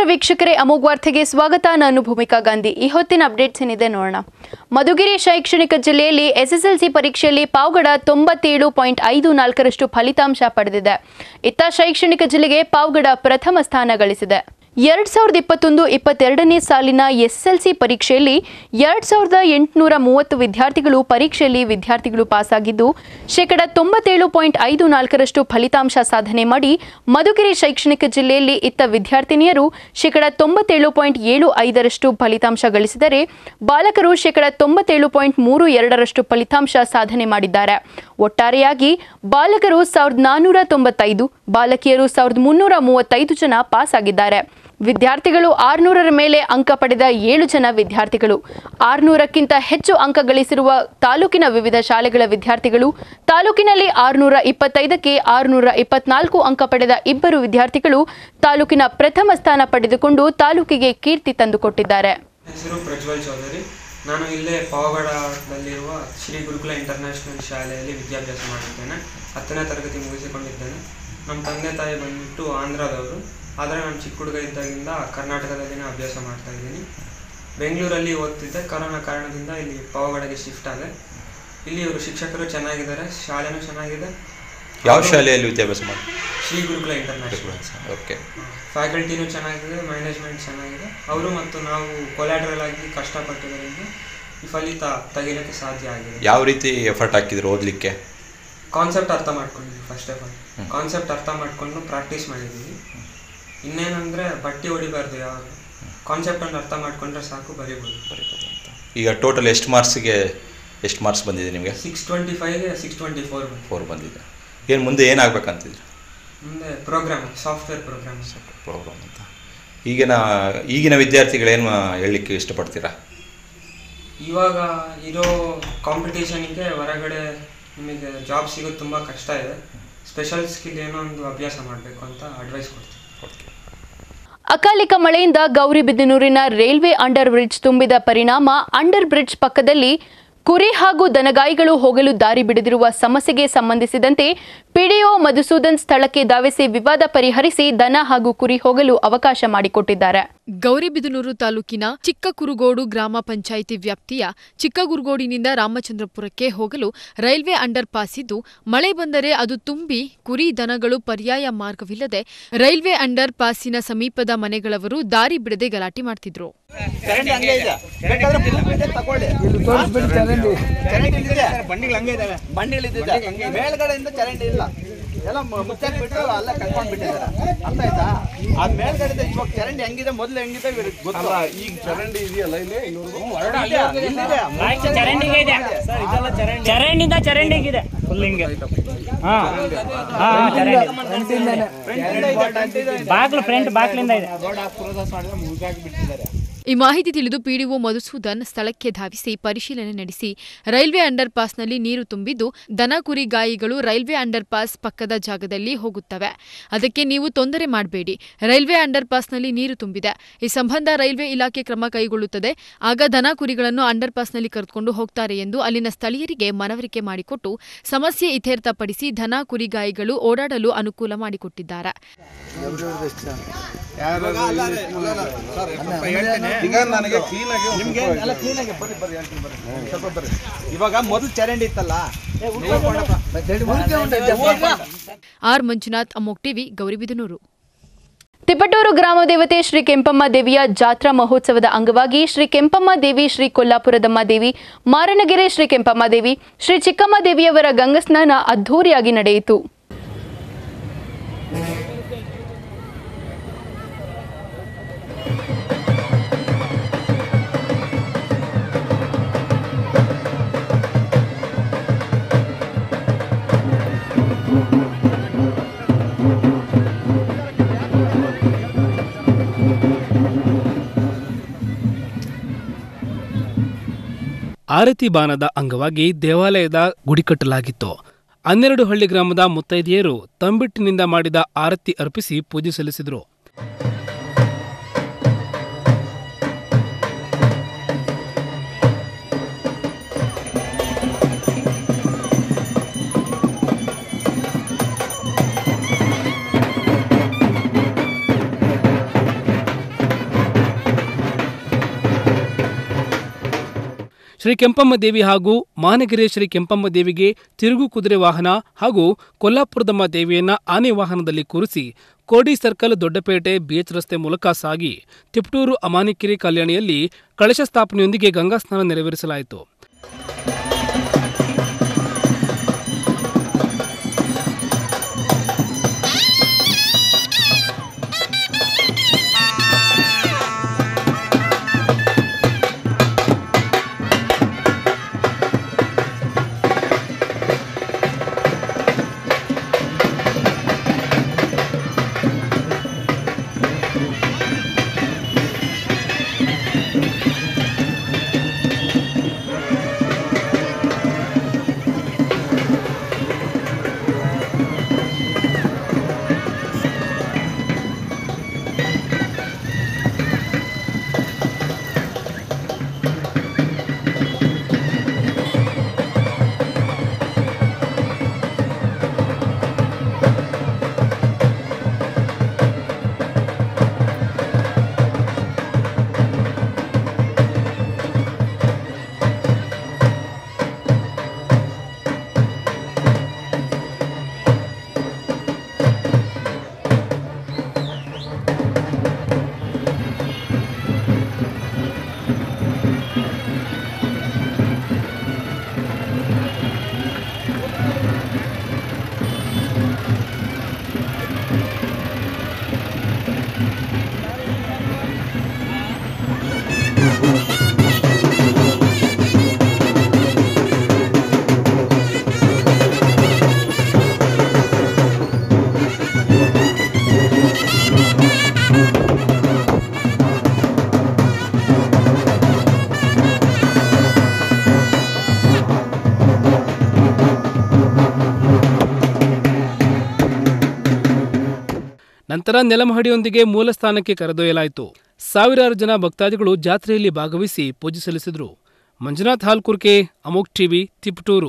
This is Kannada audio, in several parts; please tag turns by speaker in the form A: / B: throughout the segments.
A: ವೀಕ್ಷಕರೇ ಅಮೋಘ್ ವಾರ್ತೆಗೆ ಸ್ವಾಗತ ನಾನು ಭೂಮಿಕಾ ಗಾಂಧಿ ಈ ಹೊತ್ತಿನ ಅಪ್ಡೇಟ್ಸ್ ಏನಿದೆ ನೋಡೋಣ ಮಧುಗಿರಿ ಶೈಕ್ಷಣಿಕ ಜಿಲ್ಲೆಯಲ್ಲಿ ಎಸ್ಎಸ್ಎಲ್ಸಿ ಪರೀಕ್ಷೆಯಲ್ಲಿ ಪಾವಗಡ ತೊಂಬತ್ತೇಳು ಪಾಯಿಂಟ್ ಐದು ನಾಲ್ಕರಷ್ಟು ಫಲಿತಾಂಶ ಪಡೆದಿದೆ ಇತ್ತ ಶೈಕ್ಷಣಿಕ ಜಿಲ್ಲೆಗೆ ಪಾವಗಡ ಪ್ರಥಮ ಸ್ಥಾನ ಗಳಿಸಿದೆ ಎರಡ್ ಸಾವಿರದ ಇಪ್ಪತ್ತೊಂದು ಇಪ್ಪತ್ತೆರಡನೇ ಸಾಲಿನ ಎಸ್ಎಲ್ಸಿ ಪರೀಕ್ಷೆಯಲ್ಲಿ ಎರಡ್ ಸಾವಿರದ ಎಂಟುನೂರ ಮೂವತ್ತು ವಿದ್ಯಾರ್ಥಿಗಳು ಪರೀಕ್ಷೆಯಲ್ಲಿ ವಿದ್ಯಾರ್ಥಿಗಳು ಪಾಸಾಗಿದ್ದು ಶೇಕಡ ತೊಂಬತ್ತೇಳು ಪಾಯಿಂಟ್ ಐದು ನಾಲ್ಕರಷ್ಟು ಫಲಿತಾಂಶ ಸಾಧನೆ ಮಾಡಿ ಮಧುಗಿರಿ ಶೈಕ್ಷಣಿಕ ಜಿಲ್ಲೆಯಲ್ಲಿ ಇತ್ತ ವಿದ್ಯಾರ್ಥಿನಿಯರು ಶೇಕಡ ತೊಂಬತ್ತೇಳು ಪಾಯಿಂಟ್ ಏಳು ಐದರಷ್ಟು ಫಲಿತಾಂಶ ಗಳಿಸಿದರೆ ಬಾಲಕರು ಶೇಕಡ ತೊಂಬತ್ತೇಳು ಪಾಯಿಂಟ್ ಮೂರು ಎರಡರಷ್ಟು ಫಲಿತಾಂಶ ಸಾಧನೆ ಮಾಡಿದ್ದಾರೆ ಒಟ್ಟಾರೆಯಾಗಿ ಬಾಲಕರು ಸಾವಿರದ ನಾನ್ನೂರ ತೊಂಬತ್ತೈದು ಬಾಲಕಿಯರು ಸಾವಿರದ ಮುನ್ನೂರ ಮೂವತ್ತೈದು ಜನ ಪಾಸ್ ಆಗಿದ್ದಾರೆ ವಿದ್ಯಾರ್ಥಿಗಳು ಆರುನೂರರ ಮೇಲೆ ಅಂಕ ಪಡೆದ ಏಳು ಜನ ವಿದ್ಯಾರ್ಥಿಗಳು ಆರುನೂರಕ್ಕಿಂತ ಹೆಚ್ಚು ಅಂಕ ಗಳಿಸಿರುವ ತಾಲೂಕಿನ ವಿವಿಧ ಶಾಲೆಗಳ ವಿದ್ಯಾರ್ಥಿಗಳು ತಾಲೂಕಿನಲ್ಲಿ ಆರುನೂರ ಇಪ್ಪತ್ತೈದಕ್ಕೆ ಆರುನೂರ ಇಪ್ಪತ್ನಾಲ್ಕು ಅಂಕ ಪಡೆದ ಇಬ್ಬರು ವಿದ್ಯಾರ್ಥಿಗಳು ತಾಲೂಕಿನ ಪ್ರಥಮ ಸ್ಥಾನ ಪಡೆದುಕೊಂಡು ತಾಲೂಕಿಗೆ ಕೀರ್ತಿ ತಂದುಕೊಟ್ಟಿದ್ದಾರೆ
B: ಹೆಸರು ಪ್ರಜ್ವಲ್ ಚೌಧರಿ ನಾನು ಇಲ್ಲೇ ಪಾವಗಡದಲ್ಲಿರುವ ಶ್ರೀ ಗುರುಕುಲ ಇಂಟರ್ನ್ಯಾಷನಲ್ ಶಾಲೆಯಲ್ಲಿ ವಿದ್ಯಾಭ್ಯಾಸ ಮಾಡುತ್ತೇನೆ ಹತ್ತನೇ ತರಗತಿ ಮುಗಿಸಿಕೊಂಡಿದ್ದೇನೆ ನಮ್ಮ ತಂದೆ ತಾಯಿ ಬಂದ್ಬಿಟ್ಟು ಆಂಧ್ರದವರು ಆದರೆ ನಾನು ಚಿಕ್ಕ ಹುಡುಗ ಇದ್ದಾಗಿಂದ ಕರ್ನಾಟಕದಲ್ಲಿನೇ ಅಭ್ಯಾಸ ಮಾಡ್ತಾ ಇದ್ದೀನಿ ಬೆಂಗಳೂರಲ್ಲಿ ಓದ್ತಿದ್ದೆ ಕರೋನಾ ಕಾರಣದಿಂದ ಇಲ್ಲಿ ಪಾವಗಡಗೆ ಶಿಫ್ಟ್ ಆದೆ ಇಲ್ಲಿ ಇವರು ಶಿಕ್ಷಕರು ಚೆನ್ನಾಗಿದ್ದಾರೆ ಶಾಲೆನೂ ಚೆನ್ನಾಗಿದೆ
C: ಯಾವ ಶಾಲೆಯಲ್ಲಿ ವಿದ್ಯಾಭ್ಯಾಸ ಮಾಡಿ
B: ಶ್ರೀ ಗುರುಕುಲ ಇಂಟರ್ನ್ಯಾಷನಲ್
C: ಓಕೆ
B: ಫ್ಯಾಕಲ್ಟಿನೂ ಚೆನ್ನಾಗಿದೆ ಮ್ಯಾನೇಜ್ಮೆಂಟ್ ಚೆನ್ನಾಗಿದೆ ಅವರು ಮತ್ತು ನಾವು ಕೊಲಾಟ್ರಲ್ ಆಗಿ ಕಷ್ಟಪಟ್ಟಿದ್ದರಿಂದ ಈ ಫಲಿತ ತೆಗಿಲಿಕ್ಕೆ ಸಾಧ್ಯ ಆಗಿದೆ
C: ಯಾವ ರೀತಿ ಎಫರ್ಟ್ ಹಾಕಿದ್ರು ಓದಲಿಕ್ಕೆ
B: ಕಾನ್ಸೆಪ್ಟ್ ಅರ್ಥ ಮಾಡ್ಕೊಂಡಿದ್ವಿ ಫಸ್ಟ್ ಆಫ್ ಆಲ್ ಕಾನ್ಸೆಪ್ಟ್ ಅರ್ಥ ಮಾಡ್ಕೊಂಡು ಪ್ರಾಕ್ಟೀಸ್ ಮಾಡಿದ್ದೀವಿ ಇನ್ನೇನಂದರೆ ಬಟ್ಟೆ ಹೊಡಿಬಾರ್ದು ಯಾವಾಗ ಕಾನ್ಸೆಪ್ಟನ್ನು ಅರ್ಥ ಮಾಡ್ಕೊಂಡ್ರೆ ಸಾಕು ಬರಿಬೋದು
C: ಈಗ ಟೋಟಲ್ ಎಷ್ಟು ಮಾರ್ಕ್ಸಿಗೆ ಎಷ್ಟು ಮಾರ್ಕ್ಸ್ ಬಂದಿದೆ ನಿಮಗೆ
B: ಸಿಕ್ಸ್ ಟ್ವೆಂಟಿ ಫೈವ್ಗೆ ಸಿಕ್ಸ್ ಟ್ವೆಂಟಿ ಫೋರ್
C: ಫೋರ್ ಬಂದಿದೆ ಏನು ಮುಂದೆ ಏನಾಗಬೇಕಂತಿದ್ರು
B: ಮುಂದೆ ಪ್ರೋಗ್ರಾಮ್ ಸಾಫ್ಟ್ವೇರ್ ಪ್ರೋಗ್ರಾಮ್
C: ಪ್ರೋಗ್ರಾಮ್ ಅಂತ ಈಗಿನ ಈಗಿನ ವಿದ್ಯಾರ್ಥಿಗಳೇನು ಹೇಳಲಿಕ್ಕೆ ಇಷ್ಟಪಡ್ತೀರಾ
B: ಇವಾಗ ಇರೋ ಕಾಂಪಿಟೇಷನ್ಗೆ ಹೊರಗಡೆ ನಿಮಗೆ ಜಾಬ್ ಸಿಗೋದು ತುಂಬ ಕಷ್ಟ ಇದೆ ಸ್ಪೆಷಲ್ ಸ್ಕಿಲ್ ಏನೋ ಒಂದು ಅಭ್ಯಾಸ ಮಾಡಬೇಕು ಅಂತ ಅಡ್ವೈಸ್ ಕೊಡ್ತೀನಿ
C: ಓಕೆ
A: ಅಕಾಲಿಕ ಮಳೆಯಿಂದ ಗೌರಿಬಿದನೂರಿನ ರೈಲ್ವೆ ಅಂಡರ್ ಬ್ರಿಡ್ಜ್ ತುಂಬಿದ ಪರಿಣಾಮ ಅಂಡರ್ ಬ್ರಿಡ್ಜ್ ಪಕ್ಕದಲ್ಲಿ ಕುರಿ ಹಾಗೂ ದನಗಾಯಿಗಳು ಹೋಗಲು ದಾರಿ ಬಿಡದಿರುವ ಸಮಸ್ಯೆಗೆ ಸಂಬಂಧಿಸಿದಂತೆ ಪಿಡಿಒ ಮಧುಸೂದನ್ ಸ್ಥಳಕ್ಕೆ ಧಾವಿಸಿ ವಿವಾದ ಪರಿಹರಿಸಿ ದನ ಹಾಗೂ ಕುರಿ ಹೋಗಲು ಅವಕಾಶ ಮಾಡಿಕೊಟ್ಟಿದ್ದಾರೆ
D: ಗೌರಿಬಿದನೂರು ತಾಲೂಕಿನ ಚಿಕ್ಕಕುರುಗೋಡು ಗ್ರಾಮ ಪಂಚಾಯಿತಿ ವ್ಯಾಪ್ತಿಯ ಚಿಕ್ಕಗುರುಗೋಡಿನಿಂದ ರಾಮಚಂದ್ರಪುರಕ್ಕೆ ಹೋಗಲು ರೈಲ್ವೆ ಅಂಡರ್ ಪಾಸ್ ಇದ್ದು ಮಳೆ ಬಂದರೆ ಅದು ತುಂಬಿ ಕುರಿ ದನಗಳು ಪರ್ಯಾಯ ಮಾರ್ಗವಿಲ್ಲದೆ ರೈಲ್ವೆ ಅಂಡರ್ ಪಾಸಿನ ಸಮೀಪದ ಮನೆಗಳವರು ದಾರಿ ಬಿಡದೆ ಗಲಾಟೆ ಮಾಡ್ತಿದ್ರು
E: ಚರಂಡಿ ಹಂಗೆ ಇದೆ ಬೇಕಾದ್ರೆ proof ಇದೆ ತಗೊಳ್ಳಿ ಚರಂಡಿ ಇಲ್ಲಿದೆ ಬಂಡಿಗಳು ಹಂಗೆ ಇದಾವೆ ಬಂಡಿಗಳಿದ್ದಿದೆ ಮೇಲ್ಗಡೆಯಿಂದ ಚರಂಡಿ ಇಲ್ಲ ಎಲ್ಲ ಮುಚ್ಚಾಕ್ ಬಿಟ್ಟು ಅಲ್ಲೇ ಕಟ್ಕೊಂಡ್ ಬಿಟ್ಟಿದ್ದಾರೆ ಅರ್ಥ ಆಯ್ತಾ ಆ ಮೇಲ್ಗಡೆ ಇವಾಗ ಚರಂಡಿ ಹೆಂಗಿದೆ ಮೊದ್ಲು ಹೆಂಗಿದೆ ಇವ್ರಿಗೆ ಗೊತ್ತು ಈಗ ಚರಂಡಿ ಇದೆಯಲ್ಲ ಇಲ್ಲಿ ಇಲ್ಲಿದೆ
F: ಚರಂಡಿಗೆ ಇದೆ ಚರಂಡಿಂದ ಚರಂಡಿಗಿದೆ ಫುಲ್ ಹಿಂಗೆ ಹಾ ಹಾ ಬಾಗ್ಲು ಫ್ರಂಟ್ ಬಾಗ್ಲಿಂದ ಇದೆ
D: ಈ ಮಾಹಿತಿ ತಿಳಿದು ಪಿಡಿಒ ಮಧುಸೂದನ್ ಸ್ಥಳಕ್ಕೆ ಧಾವಿಸಿ ಪರಿಶೀಲನೆ ನಡೆಸಿ ರೈಲ್ವೆ ಅಂಡರ್ ಪಾಸ್ನಲ್ಲಿ ನೀರು ತುಂಬಿದ್ದು ದನ ಕುರಿ ಗಾಯಿಗಳು ರೈಲ್ವೆ ಅಂಡರ್ ಪಾಸ್ ಪಕ್ಕದ ಜಾಗದಲ್ಲಿ ಹೋಗುತ್ತವೆ ಅದಕ್ಕೆ ನೀವು ತೊಂದರೆ ಮಾಡಬೇಡಿ ರೈಲ್ವೆ ಅಂಡರ್ ಪಾಸ್ನಲ್ಲಿ ನೀರು ತುಂಬಿದೆ ಈ ಸಂಬಂಧ ರೈಲ್ವೆ ಇಲಾಖೆ ಕ್ರಮ ಕೈಗೊಳ್ಳುತ್ತದೆ ಆಗ ದನ ಕುರಿಗಳನ್ನು ಅಂಡರ್ ಪಾಸ್ನಲ್ಲಿ ಕರೆದುಕೊಂಡು ಹೋಗ್ತಾರೆ ಎಂದು ಅಲ್ಲಿನ ಸ್ಥಳೀಯರಿಗೆ ಮನವರಿಕೆ ಮಾಡಿಕೊಟ್ಟು ಸಮಸ್ಯೆ ಇತ್ಯರ್ಥಪಡಿಸಿ ದನ ಕುರಿ ಗಾಯಿಗಳು ಓಡಾಡಲು ಅನುಕೂಲ ಮಾಡಿಕೊಟ್ಟಿದ್ದಾರೆ
E: ಈಗ ನನಗೆ ನಿಮ್ಗೆ ಎಲ್ಲ ಕ್ಲೀನ್ ಆಗಿ ಬರ್ರಿ ಬರ್ರಿ ಹೇಳ್ತೀನಿ ಬರ್ರಿ ಸ್ವಲ್ಪ ಬರ್ರಿ ಇವಾಗ ಮೊದಲು ಚರಂಡಿ ಇತ್ತಲ್ಲ
D: ಆರ್ ಮಂಜುನಾಥ್ ಅಮೋಕ್ ಟಿವಿ ಗೌರಿಬಿದನೂರು
A: ತಿಪಟೂರು ಗ್ರಾಮ ದೇವತೆ ಶ್ರೀ ಕೆಂಪಮ್ಮ ದೇವಿಯ ಜಾತ್ರಾ ಮಹೋತ್ಸವದ ಅಂಗವಾಗಿ ಶ್ರೀ ಕೆಂಪಮ್ಮ ದೇವಿ ಶ್ರೀ ಕೊಲ್ಲಾಪುರದಮ್ಮ ದೇವಿ ಮಾರನಗೆರೆ ಶ್ರೀ ಕೆಂಪಮ್ಮ ದೇವಿ ಶ್ರೀ ಚಿಕ್ಕಮ್ಮ ದೇವಿಯವರ ಗಂಗಸ್ನಾನ ಅದ್ಧೂರಿಯಾಗಿ ನಡೆಯಿತು
G: ಆರತಿ ಬಾನದ ಅಂಗವಾಗಿ ದೇವಾಲಯದ ಗುಡಿ ಕಟ್ಟಲಾಗಿತ್ತು ಹನ್ನೆರಡು ಹಳ್ಳಿ ಗ್ರಾಮದ ಮುತ್ತೈದೆಯರು ತಂಬಿಟ್ಟಿನಿಂದ ಮಾಡಿದ ಆರತಿ ಅರ್ಪಿಸಿ ಪೂಜೆ ಸಲ್ಲಿಸಿದರು ಶ್ರೀ ಕೆಂಪಮ್ಮ ದೇವಿ ಹಾಗೂ ಮಾನಗೆರೆ ಶ್ರೀ ಕೆಂಪಮ್ಮ ದೇವಿಗೆ ತಿರುಗು ಕುದುರೆ ವಾಹನ ಹಾಗೂ ಕೊಲ್ಲಾಪುರದಮ್ಮ ದೇವಿಯನ್ನ ಆನೆ ವಾಹನದಲ್ಲಿ ಕೂರಿಸಿ ಕೋಡಿ ಸರ್ಕಲ್ ದೊಡ್ಡಪೇಟೆ ಬಿಎಚ್ ರಸ್ತೆ ಮೂಲಕ ಸಾಗಿ ತಿಪಟೂರು ಅಮಾನಿಕೆರೆ ಕಲ್ಯಾಣಿಯಲ್ಲಿ ಕಳಶ ಸ್ಥಾಪನೆಯೊಂದಿಗೆ ಗಂಗಾ ಸ್ನಾನ ನೆರವೇರಿಸಲಾಯಿತು ನಂತರ ನೆಲಮಹಡಿಯೊಂದಿಗೆ ಮೂಲ ಸ್ಥಾನಕ್ಕೆ ಕರೆದೊಯ್ಯಲಾಯಿತು ಸಾವಿರಾರು ಜನ ಭಕ್ತಾದಿಗಳು ಜಾತ್ರೆಯಲ್ಲಿ ಭಾಗವಹಿಸಿ ಪೂಜೆ ಸಲ್ಲಿಸಿದರು ಮಂಜುನಾಥ್ ಹಾಲ್ಕುರ್ಕೆ ಅಮೋಕ್ ಟಿವಿ ತಿಪಟೂರು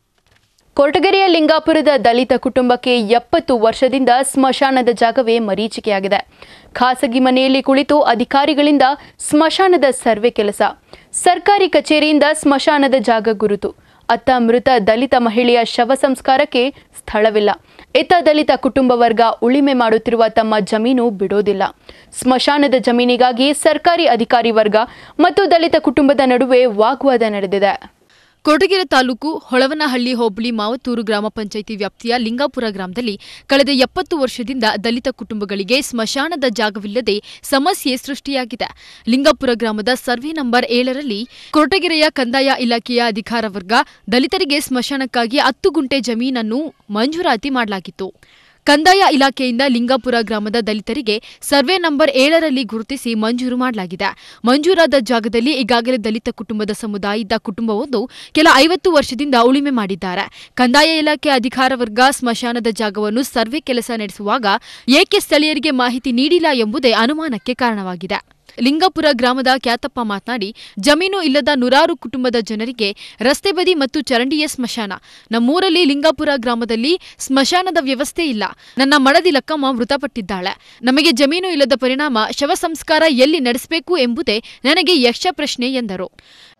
A: ಕೊರಟಗೆರೆಯ ಲಿಂಗಾಪುರದ ದಲಿತ ಕುಟುಂಬಕ್ಕೆ ಎಪ್ಪತ್ತು ವರ್ಷದಿಂದ ಸ್ಮಶಾನದ ಜಾಗವೇ ಮರೀಚಿಕೆಯಾಗಿದೆ ಖಾಸಗಿ ಮನೆಯಲ್ಲಿ ಕುಳಿತು ಅಧಿಕಾರಿಗಳಿಂದ ಸ್ಮಶಾನದ ಸರ್ವೆ ಕೆಲಸ ಸರ್ಕಾರಿ ಕಚೇರಿಯಿಂದ ಸ್ಮಶಾನದ ಜಾಗ ಗುರುತು ಅತ್ತ ಮೃತ ದಲಿತ ಮಹಿಳೆಯ ಶವ ಸಂಸ್ಕಾರಕ್ಕೆ ಸ್ಥಳವಿಲ್ಲ ಇತ್ತ ದಲಿತ ಕುಟುಂಬ ವರ್ಗ ಉಳಿಮೆ ಮಾಡುತ್ತಿರುವ ತಮ್ಮ ಜಮೀನು ಬಿಡೋದಿಲ್ಲ ಸ್ಮಶಾನದ ಜಮೀನಿಗಾಗಿ ಸರ್ಕಾರಿ ಅಧಿಕಾರಿ ವರ್ಗ ಮತ್ತು ದಲಿತ ಕುಟುಂಬದ ನಡುವೆ ವಾಗ್ವಾದ ನಡೆದಿದೆ
D: ಕೊರಟಗೆರೆ ತಾಲೂಕು ಹೊಳವನಹಳ್ಳಿ ಹೋಬಳಿ ಮಾವತ್ತೂರು ಗ್ರಾಮ ಪಂಚಾಯಿತಿ ವ್ಯಾಪ್ತಿಯ ಲಿಂಗಾಪುರ ಗ್ರಾಮದಲ್ಲಿ ಕಳೆದ ಎಪ್ಪತ್ತು ವರ್ಷದಿಂದ ದಲಿತ ಕುಟುಂಬಗಳಿಗೆ ಸ್ಮಶಾನದ ಜಾಗವಿಲ್ಲದೆ ಸಮಸ್ಯೆ ಸೃಷ್ಟಿಯಾಗಿದೆ ಲಿಂಗಾಪುರ ಗ್ರಾಮದ ಸರ್ವೆ ನಂಬರ್ ಏಳರಲ್ಲಿ ಕೊರಟಗೆರೆಯ ಕಂದಾಯ ಇಲಾಖೆಯ ಅಧಿಕಾರ ವರ್ಗ ದಲಿತರಿಗೆ ಸ್ಮಶಾನಕ್ಕಾಗಿ ಹತ್ತು ಗುಂಟೆ ಜಮೀನನ್ನು ಮಂಜೂರಾತಿ ಮಾಡಲಾಗಿತ್ತು ಕಂದಾಯ ಇಲಾಖೆಯಿಂದ ಲಿಂಗಾಪುರ ಗ್ರಾಮದ ದಲಿತರಿಗೆ ಸರ್ವೆ ನಂಬರ್ ಏಳರಲ್ಲಿ ಗುರುತಿಸಿ ಮಂಜೂರು ಮಾಡಲಾಗಿದೆ ಮಂಜೂರಾದ ಜಾಗದಲ್ಲಿ ಈಗಾಗಲೇ ದಲಿತ ಕುಟುಂಬದ ಸಮುದಾಯದ ಕುಟುಂಬವೊಂದು ಕೆಲ ಐವತ್ತು ವರ್ಷದಿಂದ ಉಳಿಮೆ ಮಾಡಿದ್ದಾರೆ ಕಂದಾಯ ಇಲಾಖೆ ಅಧಿಕಾರ ವರ್ಗ ಸ್ಮಶಾನದ ಜಾಗವನ್ನು ಸರ್ವೆ ಕೆಲಸ ನಡೆಸುವಾಗ ಏಕೆ ಸ್ಥಳೀಯರಿಗೆ ಮಾಹಿತಿ ನೀಡಿಲ್ಲ ಎಂಬುದೇ ಅನುಮಾನಕ್ಕೆ ಕಾರಣವಾಗಿದೆ ಲಿಂಗಾಪುರ ಗ್ರಾಮದ ಖ್ಯಾತಪ್ಪ ಮಾತನಾಡಿ ಜಮೀನು ಇಲ್ಲದ ನೂರಾರು ಕುಟುಂಬದ ಜನರಿಗೆ ರಸ್ತೆ ಬದಿ ಮತ್ತು ಚರಂಡಿಯ ಸ್ಮಶಾನ ನಮ್ಮೂರಲ್ಲಿ ಲಿಂಗಾಪುರ ಗ್ರಾಮದಲ್ಲಿ ಸ್ಮಶಾನದ ವ್ಯವಸ್ಥೆ ಇಲ್ಲ ನನ್ನ ಮಡದಿ ಲಕ್ಕಮ್ಮ ಮೃತಪಟ್ಟಿದ್ದಾಳೆ ನಮಗೆ ಜಮೀನು ಇಲ್ಲದ ಪರಿಣಾಮ ಶವ ಸಂಸ್ಕಾರ ಎಲ್ಲಿ ನಡೆಸಬೇಕು ಎಂಬುದೇ ನನಗೆ ಯಕ್ಷ ಪ್ರಶ್ನೆ ಎಂದರು